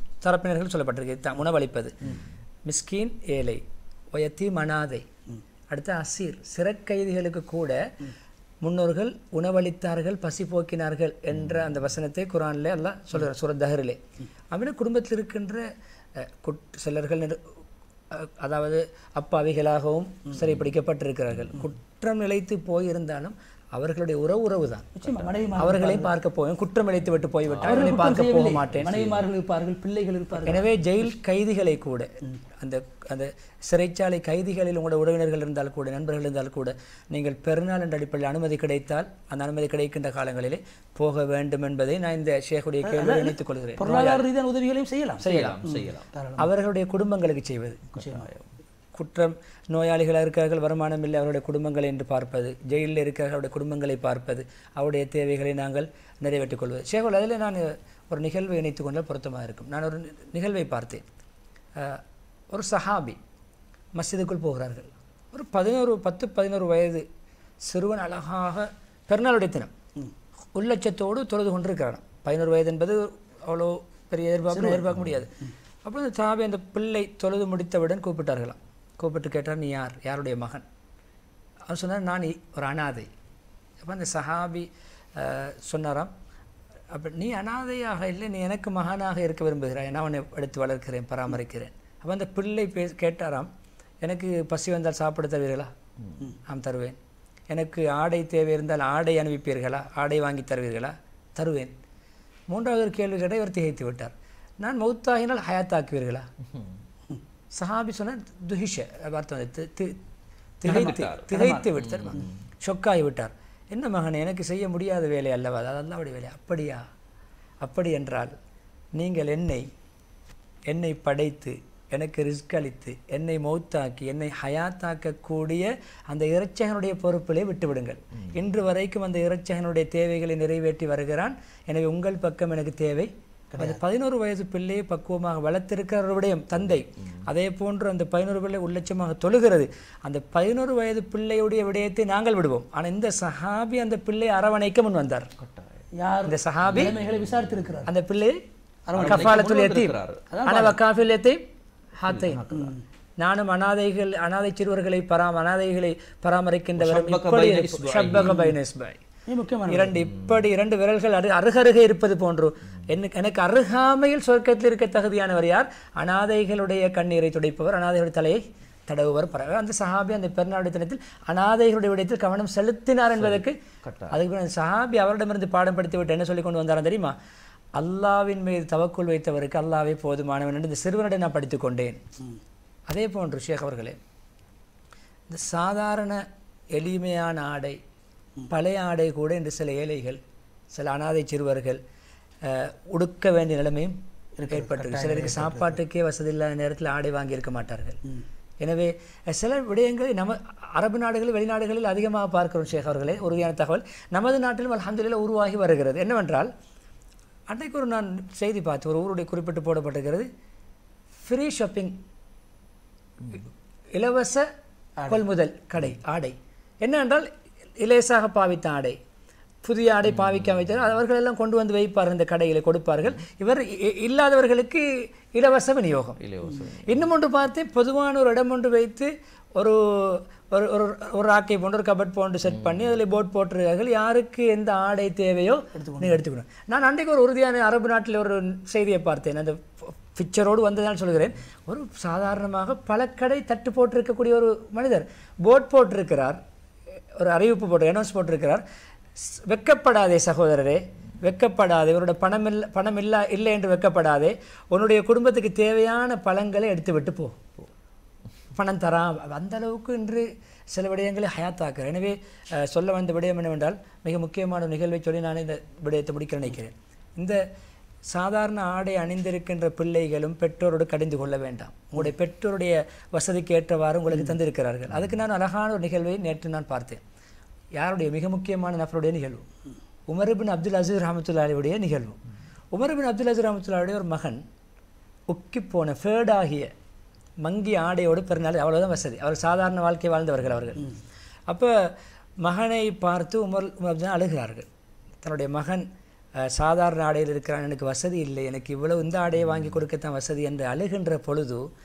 தரப்பினர்கள் சொல்லப்பட்டிருக்கு இத்தா உணவளிப்பது மிஸ்கீன் ஏழை வயத்தீம் அனாதை அடுத்து அசீர் சிறைக்கைதிகளுக்கு கூட முன்னோர்கள் உணவளித்தார்கள் பசி போக்கினார்கள் என்ற அந்த வசனத்தை குரான்ல எல்லாம் சொல்கிறார் சூரத் தஹரிலே அப்படின்னா குடும்பத்தில் இருக்கின்ற அஹ், குட் சிலர்கள் நிறு- அஹ், அதாவது அப்பாவிகளாகவும் சிறைப்பிடிக்கப்பட்டிருக்கிறார்கள் குற்றம் நிலைத்து போயிருந்தாலும் அவர்களுடைய உறவு உறவு தான் நிச்சயமா மனைவி அவர்களை பார்க்க போவேன் குற்றம் இழைத்து விட்டு போய்விட்டு அவர்களை குற்றம் பார்க்க போக செய்யவில்லை. மாட்டேன் மனைவிமார்கள் இருப்பார்கள் பிள்ளைகள் இருப்பார்கள் எனவே ஜெயில் கைதிகளை கூட அந்த அந்த சிறைச்சாலை கைதிகளில் உங்களோட உறவினர்கள் இருந்தால் கூட நண்பர்கள் இருந்தால் கூட நீங்கள் பெருநாள் என்ற அடிப்படையில் அனுமதி கிடைத்தால் அந்த அனுமதி கிடைக்கின்ற காலங்களிலே போக வேண்டும் என்பதை நான் இந்த ஷேகுடைய கேள்வி நினைத்துக் கொள்கிறேன் பொருளாதார ரீதியான உதவிகளையும் செய்யலாம் செய்யலாம் செய்யலாம் அவர்களுடைய குடும்பங்களுக்கு செய்வது குற்றம் நோயாளிகளாக இருக்கிறார்கள் வருமானம் இல்லை அவருடைய குடும்பங்களை என்று பார்ப்பது ஜெயிலில் இருக்கிற அவருடைய குடும்பங்களை பார்ப்பது அவருடைய தேவைகளை நாங்கள் நிறைவேற்றிக் கொள்வது ஷேகுல் அதில் நான் ஒரு நிகழ்வை இணைத்துக் கொண்டால் பொருத்தமாக இருக்கும் நான் ஒரு நி- நிகழ்வை பார்த்தேன் அஹ், ஒரு சஹாபி மஸ்ஜிதுக்குள் போகிறார்கள் ஒரு பதினோரு பத்து பதினோரு வயது சிறுவன் அழகாக பெருநாளுடைய தினம் உள்ளச்சத்தோடு தொழுது கொண்டிருக்கிறான் பதினோரு வயது என்பது அவ்வளோ பெரிய எதிர்பார்ப்பு எதிர்பார்க்க முடியாது அப்பொழுது சாபி அந்த பிள்ளை தொழுது முடித்தவுடன் கூப்பிட்டார்களாம் கூப்பிட்டு கேட்டார் நீ யார் யாருடைய மகன் அவர் சொன்னார் நான் இ- ஒரு அனாதை அப்போ அந்த சஹாபி அஹ், சொன்னாராம் அப்போ நீ அனாதையாக இல்லை நீ எனக்கு மகனாக இருக்க விரும்புகிறாய் நான் உன்னை எடுத்து வளர்க்கிறேன் பராமரிக்கிறேன் அப்போ அந்த பிள்ளை பே கேட்டாராம் எனக்கு பசி வந்தால் சாப்பிட தருவீர்களா ஆம் தருவேன் எனக்கு ஆடை தேவை இருந்தால் ஆடை அனுப்பிப்பீர்களா ஆடை வாங்கி தருவீர்களா தருவேன் மூன்றாவது ஒரு கேள்வி கேட்டால் இவர் திகைத்து விட்டார் நான் மௌத்தாகினால் ஹயாத்தாக்குவீர்களா சஹாபி சொன்னார் துஹிஷ அர்த்தம் வந்து தி- தி- திகைத்து திகைத்து விட்டார் ஷொக்காகி விட்டார் என்ன மகன் எனக்கு செய்ய முடியாத வேலை அல்லவா அது அல்லாவுடைய வேலை அப்படியா அப்படி என்றால் நீங்கள் என்னை என்னை படைத்து எனக்கு ரிஸ்க் அளித்து என்னை மௌத்தாக்கி என்னை ஹயாத்தாக்கக்கூடிய அந்த இறைச்சகனுடைய பொறுப்பிலே விட்டுவிடுங்கள் இன்று வரைக்கும் அந்த இறைச்சகனுடைய தேவைகளை நிறைவேற்றி வருகிறான் எனவே உங்கள் பக்கம் எனக்கு தேவை அது பதினோரு வயது பிள்ளையை பக்குவமாக வளர்த்திருக்கிற விடயம் தந்தை அதே போன்று அந்த பதினோரு பிள்ளை உள்ளட்சமாக தொழுகிறது அந்த பதினோரு வயது பிள்ளையுடைய விடயத்தை நாங்கள் விடுவோம் ஆனால் இந்த சஹாபி அந்த பிள்ளையை அரவணைக்க முன் வந்தார் யார் இந்த சஹாபி நிலைமைகளை விசாரித்திருக்கிறார் அந்த பிள்ளை கஃபாலத்துல் யத்தீம் ஆனா வக்காஃபில் யத்தீம் ஹாத்தை நானும் அனாதைகள் அனாதை சிறுவர்களை பராம அனாதைகளை பராமரிக்கின்றவரும் இப்படி இருப்போம். ஷப்பக பைன இஸ்பாய். இது முக்கியமான இரண்டு இப்படி இரண்டு விரல்கள் அரு அருகருகே இருப்பது போன்று எனக்கு எனக்கு அருகாமையில் சொர்க்கத்தில் இருக்க தகுதியானவர் யார் அனாதைகளுடைய கண்ணீரை துடைப்பவர் அனாதைகளுடைய தலையை தடவுவர் பரவ அந்த சஹாபி அந்த பெருநாடு தினத்தில் அனாதைகளுடைய விடயத்தில் கவனம் செலுத்தினார் என்பதற்கு அதுக்கு பிறகு அந்த சஹாபி அவரிடமிருந்து பாடம் படித்து விட்டு என்ன சொல்லி கொண்டு வந்தாரா தெரியுமா அல்லாவின் மீது தவக்குள் வைத்தவருக்கு அல்லாவே போதுமானவன் என்று இந்த சிறுவனிடம் நான் படித்துக் கொண்டேன் அதே போன்று ஷேக் அவர்களே இந்த சாதாரண எளிமையான ஆடை பழைய ஆடை கூட இன்று சில ஏழைகள் சில அனாதை சிறுவர்கள் அஹ், உடுக்க வேண்டிய நிலைமையும் ஏற்பட்டிருக்கு சிலருக்கு சாப்பாட்டுக்கே வசதி இல்லாத நேரத்தில் ஆடை வாங்கி இருக்க மாட்டார்கள் எனவே அஹ், சில விடயங்களை நம்ம அரபு நாடுகளில் வெளிநாடுகளில் அதிகமாக பார்க்கிறோம் ஷேக் அவர்களே உறுதியான தகவல் நமது நாட்டிலும் அல்ஹம்துலில்லாஹ் உருவாகி வருகிறது என்னவென்றால் அன்றைக்கு ஒரு நான் செய்தி பார்த்து ஒரு ஊருடைய குறிப்பிட்டு போடப்பட்டிருக்கிறது ஃப்ரீ ஷாப்பிங் இலவச கொள்முதல் கடை ஆடை என்னவென்றால் இலேசாக பாவித்த ஆடை புதிய ஆடை பாவிக்க வைத்தார் அவர்கள் எல்லாம் கொண்டு வந்து வைப்பார் இந்த கடையில் கொடுப்பார்கள் இவர் இ- இல்லாதவர்களுக்கு இலவச விநியோகம் இலவசம் இன்னும் ஒன்று பார்த்து பொதுவான ஒரு இடம் ஒன்று வைத்து ஒரு ஒரு ஒரு ஒரு ராக்கை போன்று ஒரு கபட் போன்று செட் பண்ணி அதில் போட் போட்டிருக்கார்கள் யாருக்கு எந்த ஆடை தேவையோ நீங்கள் எடுத்துக்கணும் நான் அன்றைக்கு ஒரு உறுதியான அரபு நாட்டில் ஒரு செய்தியை பார்த்தேன் அந்த பிக்சரோடு வந்ததால் சொல்கிறேன் ஒரு சாதாரணமாக பழக்கடை தட்டு போட்டிருக்கக்கூடிய ஒரு மனிதர் போட் போட்டிருக்கிறார் ஒரு அறிவிப்பு போட்டு அனௌன்ஸ் போட்டிருக்கிறார் ஸ்- வெட்கப்படாதே சகோதரரே வெட்கப்படாதே இவரோட பணம் இல்ல பணம் இல்ல இல்லை என்று வெட்கப்படாதே உன்னுடைய குடும்பத்துக்கு தேவையான பழங்களை எடுத்துவிட்டு போ பணம் தரான் அந்த அளவுக்கு இன்று சில விடயங்களை ஹயாத்தாக்குறேன் எனவே அஹ், சொல்ல வந்த விடயம் என்னவென்றால் மிக முக்கியமான ஒரு நிகழ்வை சொல்லி நான் இந்த விடயத்தை முடிக்க நினைக்கிறேன் இந்த சாதாரண ஆடை அணிந்திருக்கின்ற பிள்ளைகளும் பெற்றோரோடு கடிந்து கொள்ள வேண்டாம் உங்களுடைய பெற்றோருடைய வசதிக்கு ஏற்றவாறு உங்களுக்கு தந்திருக்கிறார்கள் அதுக்கு நான் அழகான ஒரு நிகழ்வை நேற்று நான் பார்த்தேன் யாருடைய மிக முக்கியமான நபருடைய நிகழ்வு உமர் பின் அப்துல் அசீஸ் ரஹமத்துல்லாவுடைய நிகழ்வு உமர் பின் அப்துல் அசீஸ் ரஹமத்துல்லாவுடைய ஒரு மகன் உக்கிப் போன ஃபேடாகிய மங்கி ஆடையோடு பிறநாள் அவ்வளவுதான் வசதி அவர் சாதாரண வாழ்க்கை வாழ்ந்தவர்கள் அவர்கள் அப்போ மகனை பார்த்து உமர் உமர் அப்துல்லா அழுகிறார்கள் தன்னுடைய மகன் அஹ், சாதாரண ஆடையில் இருக்கிறான் எனக்கு வசதி இல்லை எனக்கு இவ்வளவு இந்த ஆடையை வாங்கி கொடுக்கத்தான் வசதி என்று அழுகின்ற பொழுது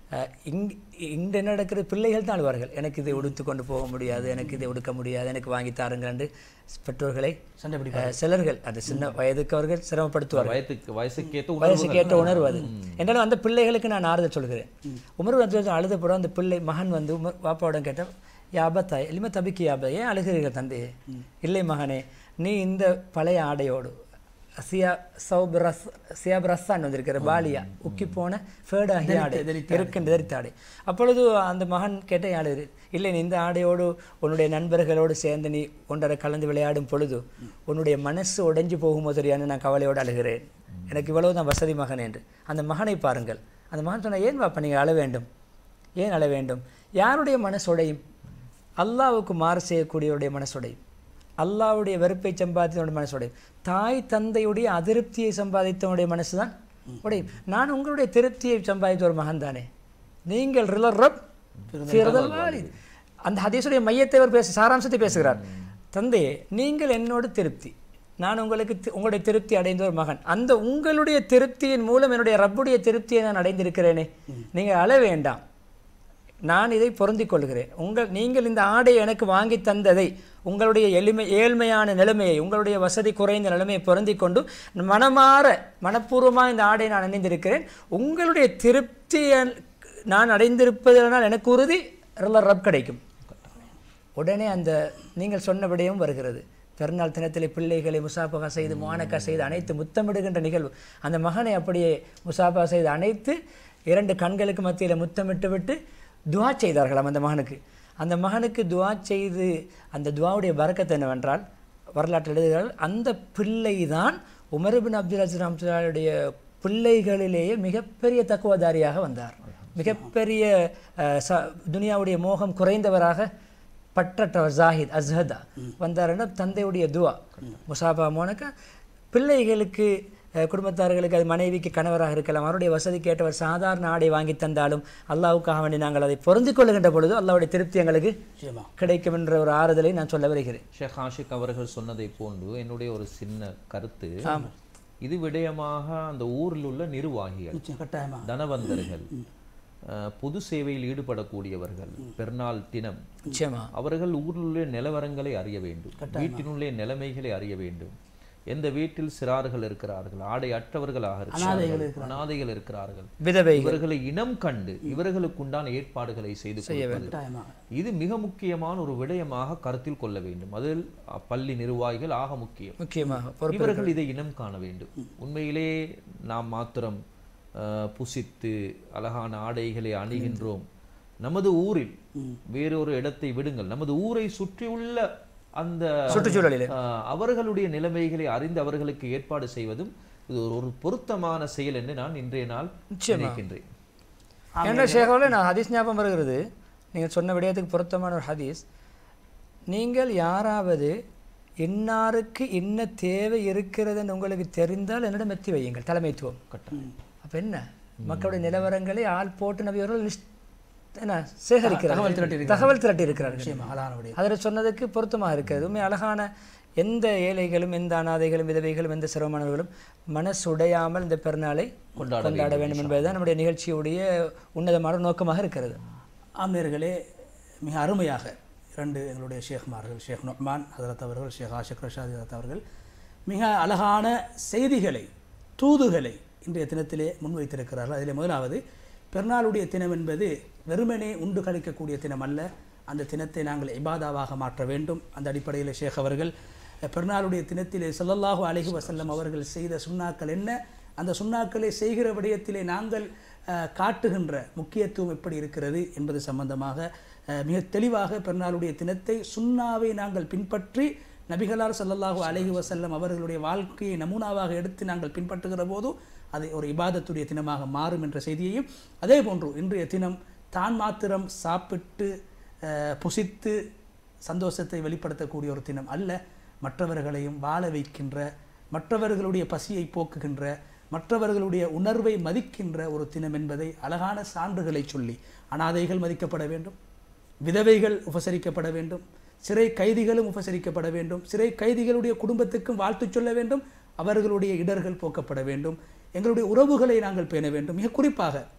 அஹ், இங் இங்க என்ன நடக்கிற பிள்ளைகள் தான் அழுவார்கள் எனக்கு இதை உடுத்து கொண்டு போக முடியாது எனக்கு இதை உடுக்க முடியாது எனக்கு வாங்கி தாருங்கள் என்று பெற்றோர்களை சண்டை பிடி அஹ், சிலர்கள் அந்த சின்ன வயதுக்கு அவர்கள் சிரமப்படுத்துவார்கள் வயதுக்கு வயசுக்கேற்ற வயசுக்கு ஏற்ற உணர்வு அது என்றாலும் அந்த பிள்ளைகளுக்கு நான் ஆறுதல் சொல்கிறேன் உமர் வந்து அழுத போட அந்த பிள்ளை மகன் வந்து உமர் பாப்பாவிடம் கேட்டால் யாபத்தாய் எளிமை தபிக்கு யாப ஏன் அழுகிறீர்கள் தந்தையே இல்லை மகனே நீ இந்த பழைய ஆடையோடு சியா சௌப் ரஸ் சியாப் ரஸ்ஸான் வந்திருக்கிற பாலியா உக்கி போன ஃபேடாகிய ஆடை இருக்கின்ற தரித்த ஆடை அப்பொழுது அந்த மகன் கேட்ட ஆளுது இல்லை நீ இந்த ஆடையோடு உன்னுடைய நண்பர்களோடு சேர்ந்து நீ ஒன்றரை கலந்து விளையாடும் பொழுது உன்னுடைய மனசு உடைஞ்சு போகுமோ தெரியான்னு நான் கவலையோடு அழுகிறேன் எனக்கு இவ்வளவு தான் வசதி மகன் என்று அந்த மகனை பாருங்கள் அந்த மகன் சொன்ன ஏன் பாப்பா நீங்கள் அழ வேண்டும் ஏன் அழ வேண்டும் யாருடைய மனசுடையும் அல்லாவுக்கு மாறு செய்யக்கூடியவருடைய மனசுடையும் அல்லாவுடைய வெறுப்பை சம்பாதித்தவனுடைய மனசுடையும் தாய் தந்தையுடைய அதிருப்தியை சம்பாதித்தவனுடைய மனசு தான் உடையும் நான் உங்களுடைய திருப்தியை சம்பாதித்த ஒரு மகன் தானே நீங்கள் ரிலர் ரப் ஃபிரதல் வாலித். அந்த ஹதீஸுடைய மையத்தை அவர் பேச சாராம்சத்தை பேசுகிறார் தந்தையே நீங்கள் என்னோட திருப்தி நான் உங்களுக்கு தி- உங்களுடைய திருப்தி அடைந்த ஒரு மகன் அந்த உங்களுடைய திருப்தியின் மூலம் என்னுடைய ரப்புடைய திருப்தியை நான் அடைந்திருக்கிறேனே நீங்கள் அழ வேண்டாம் நான் இதை பொருந்திக் கொள்கிறேன் உங்கள் நீங்கள் இந்த ஆடையை எனக்கு வாங்கி தந்ததை உங்களுடைய எளிமை ஏழ்மையான நிலைமையை உங்களுடைய வசதி குறைந்த நிலைமையை பொருந்திக் கொண்டு மனமாற மனப்பூர்வமாக இந்த ஆடையை நான் அணிந்திருக்கிறேன் உங்களுடைய திருப்தியை நான் அடைந்திருப்பதனால் எனக்கு உறுதி ரப் கிடைக்கும் உடனே அந்த நீங்கள் சொன்னபடியும் வருகிறது பெருநாள் தினத்திலே பிள்ளைகளை முசாபகா செய்து மானக்கா செய்து அனைத்து முத்தமிடுகின்ற நிகழ்வு அந்த மகனை அப்படியே முசாபா செய்து அனைத்து இரண்டு கண்களுக்கு மத்தியில் முத்தமிட்டு விட்டு துவா செய்தார்களாம் அந்த மகனுக்கு அந்த மகனுக்கு துவா செய்து அந்த துவாவுடைய பறக்கத்து என்னவென்றால் வரலாற்று எழுதுகிறார்கள் அந்த பிள்ளை தான் உமர்பின் அப்துல் அஜிஸ் ரஹ்மத்துல்லாஹியுடைய பிள்ளைகளிலேயே மிகப்பெரிய தக்குவதாரியாக வந்தார் மிகப்பெரிய அஹ், ச துனியாவுடைய மோகம் குறைந்தவராக பற்றற்றவர் ஜாஹித் அஸ்ஹதா வந்தாருன்னா தந்தையுடைய துவா முசாபா மோனக்கா பிள்ளைகளுக்கு அஹ், குடும்பத்தார்களுக்கு அது மனைவிக்கு கணவராக இருக்கலாம் அவருடைய வசதிக்கு ஏற்றவர் சாதாரண ஆடை வாங்கி தந்தாலும் அல்லாவுக்காக வேண்டி நாங்கள் அதை பொருந்திக் கொள்ளுகின்ற பொழுது அல்லாவுடைய திருப்தி எங்களுக்கு நிச்சயமா கிடைக்கும் என்ற ஒரு ஆறுதலை நான் சொல்ல வருகிறேன் ஷேக் ஆஷிக் அவர்கள் சொன்னதை போன்று என்னுடைய ஒரு சின்ன கருத்து இது விடயமாக அந்த ஊரில் உள்ள நிர்வாகிகள் நிச்சயம் கட்டாயமா தனவந்தர்கள் அஹ், பொது சேவையில் ஈடுபடக்கூடியவர்கள் பெருநாள் தினம் நிச்சயமா அவர்கள் ஊரிலுள்ள நிலவரங்களை அறிய வேண்டும் வீட்டினுள்ளே நிலைமைகளை அறிய வேண்டும் எந்த வீட்டில் சிறார்கள் இருக்கிறார்கள் ஆடை அற்றவர்களாக இருக்கிறார்கள் அனாதைகள் இருக்கிறார்கள் விதவை இவர்களை இனம் கண்டு இவர்களுக்குண்டான ஏற்பாடுகளை செய்து கொடுப்பது கட்டாயமா இது மிக முக்கியமான ஒரு விடயமாக கருத்தில் கொள்ள வேண்டும் அதில் அ, பள்ளி நிர்வாகிகள் ஆக முக்கியம் முக்கியமாக பொறுப்பு இவர்கள் இதை இனம் காண வேண்டும் உண்மையிலே நாம் மாத்திரம் அஹ், புசித்து அழகான ஆடைகளை அணிகின்றோம் நமது ஊரில் வேறொரு இடத்தை விடுங்கள் நமது ஊரை சுற்றியுள்ள அந்த சுற்றுச்சூழலிலே அஹ், அவர்களுடைய நிலைமைகளை அறிந்து அவர்களுக்கு ஏற்பாடு செய்வதும் இது ஒரு ஒரு பொருத்தமான செயல் என்று நான் இன்றைய நாள் நினைக்கின்றேன் என்ற ஷேகோவில் நான் ஹதீஸ் ஞாபகம் வருகிறது நீங்கள் சொன்ன விடயத்துக்கு பொருத்தமான ஒரு ஹதீஸ் நீங்கள் யாராவது இன்னாருக்கு இன்ன தேவை இருக்கிறதுன்னு உங்களுக்கு தெரிந்தால் என்னிடம் எத்தி வையுங்கள் தலைமைத்துவம் கட்டாயம் அப்ப என்ன மக்களுடைய நிலவரங்களை ஆள் போட்டு நபியவர்கள் லிஸ்ட் என்ன சேகரிக்கிறார்கள் தகவல் திரட்டி இருக்கிறார்கள் நிச்சயமா அழகான விடயம் அதில் சொன்னதுக்கு பொருத்தமாக இருக்கிறது உண்மை அழகான எந்த ஏழைகளும் எந்த அனாதைகளும் விதவைகளும் எந்த சிரமமானவர்களும் மனசுடையாமல் இந்த பெருநாளை கொண்டாட வேண்டும் என்பதுதான் நம்முடைய நிகழ்ச்சியுடைய உன்னதமான நோக்கமாக இருக்கிறது ஆம்நேர்களே மிக அருமையாக இரண்டு எங்களுடைய ஷேக்மார்கள் ஷேக் நொஹ்மான் ஹதரத் அவர்கள் ஷேக் ஆஷிக் ரஷாத் ஹதரத் அவர்கள் மிக அழகான செய்திகளை தூதுகளை இன்றைய தினத்திலே முன்வைத்திருக்கிறார்கள் அதிலே முதலாவது பெருநாளுடைய தினம் என்பது வெறுமனே உண்டு கழிக்கக்கூடிய தினம் அல்ல அந்த தினத்தை நாங்கள் இபாதாவாக மாற்ற வேண்டும் அந்த அடிப்படையில் ஷேக் அவர்கள் அஹ், பெருநாளுடைய தினத்திலே ஸல்லல்லாஹு அலைஹி வஸல்லம் அவர்கள் செய்த சுண்ணாக்கள் என்ன அந்த சுண்ணாக்களை செய்கிற விடயத்திலே நாங்கள் அஹ், காட்டுகின்ற முக்கியத்துவம் எப்படி இருக்கிறது என்பது சம்பந்தமாக அஹ், மிக தெளிவாக பெருநாளுடைய தினத்தை சுண்ணாவை நாங்கள் பின்பற்றி நபிகளார் ஸல்லல்லாஹு அலைஹி வஸல்லம் அவர்களுடைய வாழ்க்கையை நமூனாவாக எடுத்து நாங்கள் பின்பற்றுகிற போது அது ஒரு இபாதத்துடைய தினமாக மாறும் என்ற செய்தியையும் அதே போன்று இன்றைய தினம் தான் மாத்திரம் சாப்பிட்டு அஹ், புசித்து சந்தோஷத்தை வெளிப்படுத்தக்கூடிய ஒரு தினம் அல்ல மற்றவர்களையும் வாழ வைக்கின்ற மற்றவர்களுடைய பசியை போக்குகின்ற மற்றவர்களுடைய உணர்வை மதிக்கின்ற ஒரு தினம் என்பதை அழகான சான்றுகளை சொல்லி அனாதைகள் மதிக்கப்பட வேண்டும் விதவைகள் உபசரிக்கப்பட வேண்டும் சிறை கைதிகளும் உபசரிக்கப்பட வேண்டும் சிறை கைதிகளுடைய குடும்பத்துக்கும் வாழ்த்து சொல்ல வேண்டும் அவர்களுடைய இடர்கள் போக்கப்பட வேண்டும் எங்களுடைய உறவுகளை நாங்கள் பேண வேண்டும் மிக குறிப்பாக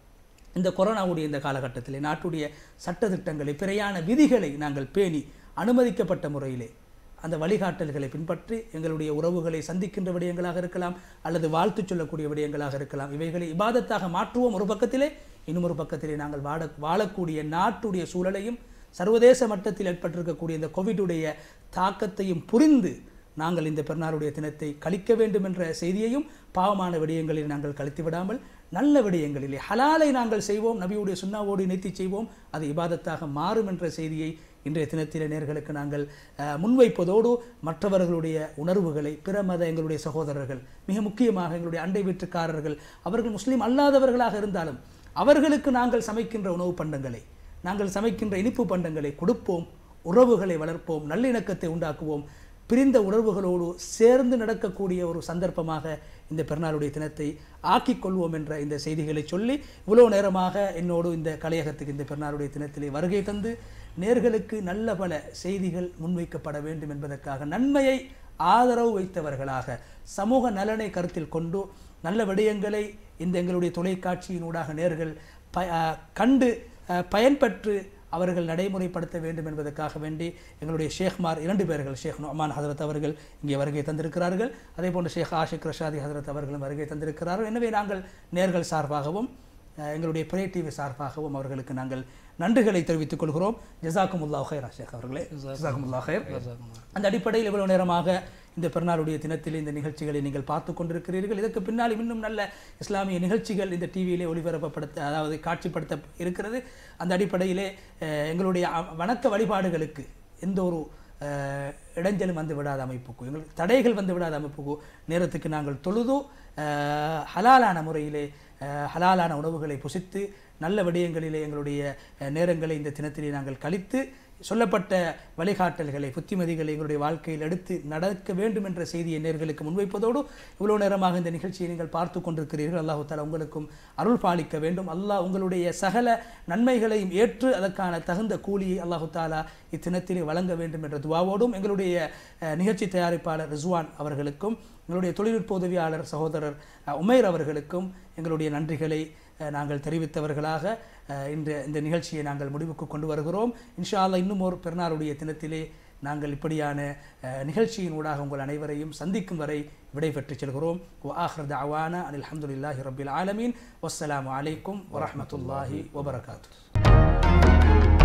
இந்த கொரோனாவுடைய இந்த காலகட்டத்திலே நாட்டுடைய சட்டதிட்டங்களை பிறையான விதிகளை நாங்கள் பேணி அனுமதிக்கப்பட்ட முறையிலே அந்த வழிகாட்டல்களை பின்பற்றி எங்களுடைய உறவுகளை சந்திக்கின்ற விடயங்களாக இருக்கலாம் அல்லது வாழ்த்து சொல்லக்கூடிய விடயங்களாக இருக்கலாம் இவைகளை இபாதத்தாக மாற்றுவோம் ஒரு பக்கத்திலே இன்னும் ஒரு பக்கத்திலே நாங்கள் வாழ வாழக்கூடிய நாட்டுடைய சூழலையும் சர்வதேச மட்டத்தில் ஏற்பட்டிருக்கக்கூடிய இந்த கோவிடுடைய தாக்கத்தையும் புரிந்து நாங்கள் இந்த பெருநாளுடைய தினத்தை கழிக்க வேண்டும் என்ற செய்தியையும் பாவமான விடயங்களில் நாங்கள் கழித்து விடாமல் நல்ல விடயங்களிலே ஹலாலை நாங்கள் செய்வோம் நபியுடைய சுண்ணாவோடு இணைத்து செய்வோம் அது இபாதத்தாக மாறும் என்ற செய்தியை இன்றைய தினத்திலே நேர்களுக்கு நாங்கள் அஹ், முன்வைப்பதோடு மற்றவர்களுடைய உணர்வுகளை பிற மத எங்களுடைய சகோதரர்கள் மிக முக்கியமாக எங்களுடைய அண்டை வீட்டுக்காரர்கள் அவர்கள் முஸ்லீம் அல்லாதவர்களாக இருந்தாலும் அவர்களுக்கு நாங்கள் சமைக்கின்ற உணவு பண்டங்களை நாங்கள் சமைக்கின்ற இனிப்பு பண்டங்களை கொடுப்போம் உறவுகளை வளர்ப்போம் நல்லிணக்கத்தை உண்டாக்குவோம் பிரிந்த உணர்வுகளோடு சேர்ந்து நடக்கக்கூடிய ஒரு சந்தர்ப்பமாக இந்த பெருநாளுடைய தினத்தை ஆக்கிக் கொள்வோம் என்ற இந்த செய்திகளை சொல்லி இவ்வளவு நேரமாக என்னோடு இந்த கலையகத்துக்கு இந்த பெருநாளுடைய தினத்திலே வருகை தந்து நேர்களுக்கு நல்ல பல செய்திகள் முன்வைக்கப்பட வேண்டும் என்பதற்காக நன்மையை ஆதரவு வைத்தவர்களாக சமூக நலனை கருத்தில் கொண்டு நல்ல விடயங்களை இந்த எங்களுடைய தொலைக்காட்சியினூடாக நேர்கள் ப அஹ் கண்டு அஹ் பயன்பெற்று அவர்கள் நடைமுறைப்படுத்த வேண்டும் என்பதற்காக வேண்டி எங்களுடைய ஷேக்மார் இரண்டு பேர்கள் ஷேக் நொமான் ஹதரத் அவர்கள் இங்கே வருகை தந்திருக்கிறார்கள் அதே போன்று ஷேக் ஆஷிக் ரஷாதி ஹதரத் அவர்களும் வருகை தந்திருக்கிறார்கள் எனவே நாங்கள் நேர்கள் சார்பாகவும் அஹ், எங்களுடைய பிரே டிவி சார்பாகவும் அவர்களுக்கு நாங்கள் நன்றிகளை தெரிவித்துக் கொள்கிறோம் ஜசாக்குமுல்லா ஹைரா ஷேக் அவர்களே ஜசாக்குமுல்லா ஹைர் அந்த அடிப்படையில் இவ்வளவு நேரமாக இந்த பெருநாளுடைய தினத்தில் இந்த நிகழ்ச்சிகளை நீங்கள் பார்த்து கொண்டிருக்கிறீர்கள் இதற்கு பின்னால் இன்னும் நல்ல இஸ்லாமிய நிகழ்ச்சிகள் இந்த டிவியிலே ஒளிபரப்பப்படுத்த அதாவது காட்சிப்படுத்த இருக்கிறது அந்த அடிப்படையிலே அஹ், எங்களுடைய அ- வணக்க வழிபாடுகளுக்கு எந்த ஒரு அஹ், இடைஞ்சலும் வந்து விடாத அமைப்புக்கு எங்களுக்கு தடைகள் வந்து விடாத அமைப்புக்கு நேரத்துக்கு நாங்கள் தொழுது அஹ், ஹலாலான முறையிலே அஹ், ஹலாலான உணவுகளை புசித்து நல்ல விடயங்களிலே எங்களுடைய அஹ், நேரங்களை இந்த தினத்திலே நாங்கள் கழித்து சொல்லப்பட்ட வழிகாட்டல்களை புத்திமதிகளை எங்களுடைய வாழ்க்கையில் எடுத்து நடக்க வேண்டும் என்ற செய்தியை நேர்களுக்கு முன்வைப்பதோடு இவ்வளவு நேரமாக இந்த நிகழ்ச்சியை நீங்கள் பார்த்து கொண்டிருக்கிறீர்கள் அல்லாஹு தாலா உங்களுக்கும் அருள் பாலிக்க வேண்டும் அல்லாஹ் உங்களுடைய சகல நன்மைகளையும் ஏற்று அதற்கான தகுந்த கூலியை அல்லாஹு தாலா இத்தினத்திலே வழங்க வேண்டும் என்ற துவாவோடும் எங்களுடைய அஹ், நிகழ்ச்சி தயாரிப்பாளர் ரிஸ்வான் அவர்களுக்கும் எங்களுடைய தொழில்நுட்ப உதவியாளர் சகோதரர் அஹ், உமைர் அவர்களுக்கும் எங்களுடைய நன்றிகளை அஹ், நாங்கள் தெரிவித்தவர்களாக அஹ், இந்த இந்த நிகழ்ச்சியை நாங்கள் முடிவுக்கு கொண்டு வருகிறோம் இன்ஷா அல்லாஹ் இன்னும் ஒரு பெருநாளுடைய தினத்திலே நாங்கள் இப்படியான அஹ், நிகழ்ச்சியின் ஊடாக உங்கள் அனைவரையும் சந்திக்கும் வரை விடைபெற்று செல்கிறோம் ஆஹ்ரத் அவானா அனில் அஹமதுல்லாஹி ரபில் ஆலமீன் வஸ்ஸலாமு அலைக்கும் வரஹ்மத்துல்லாஹி வபரகாத்து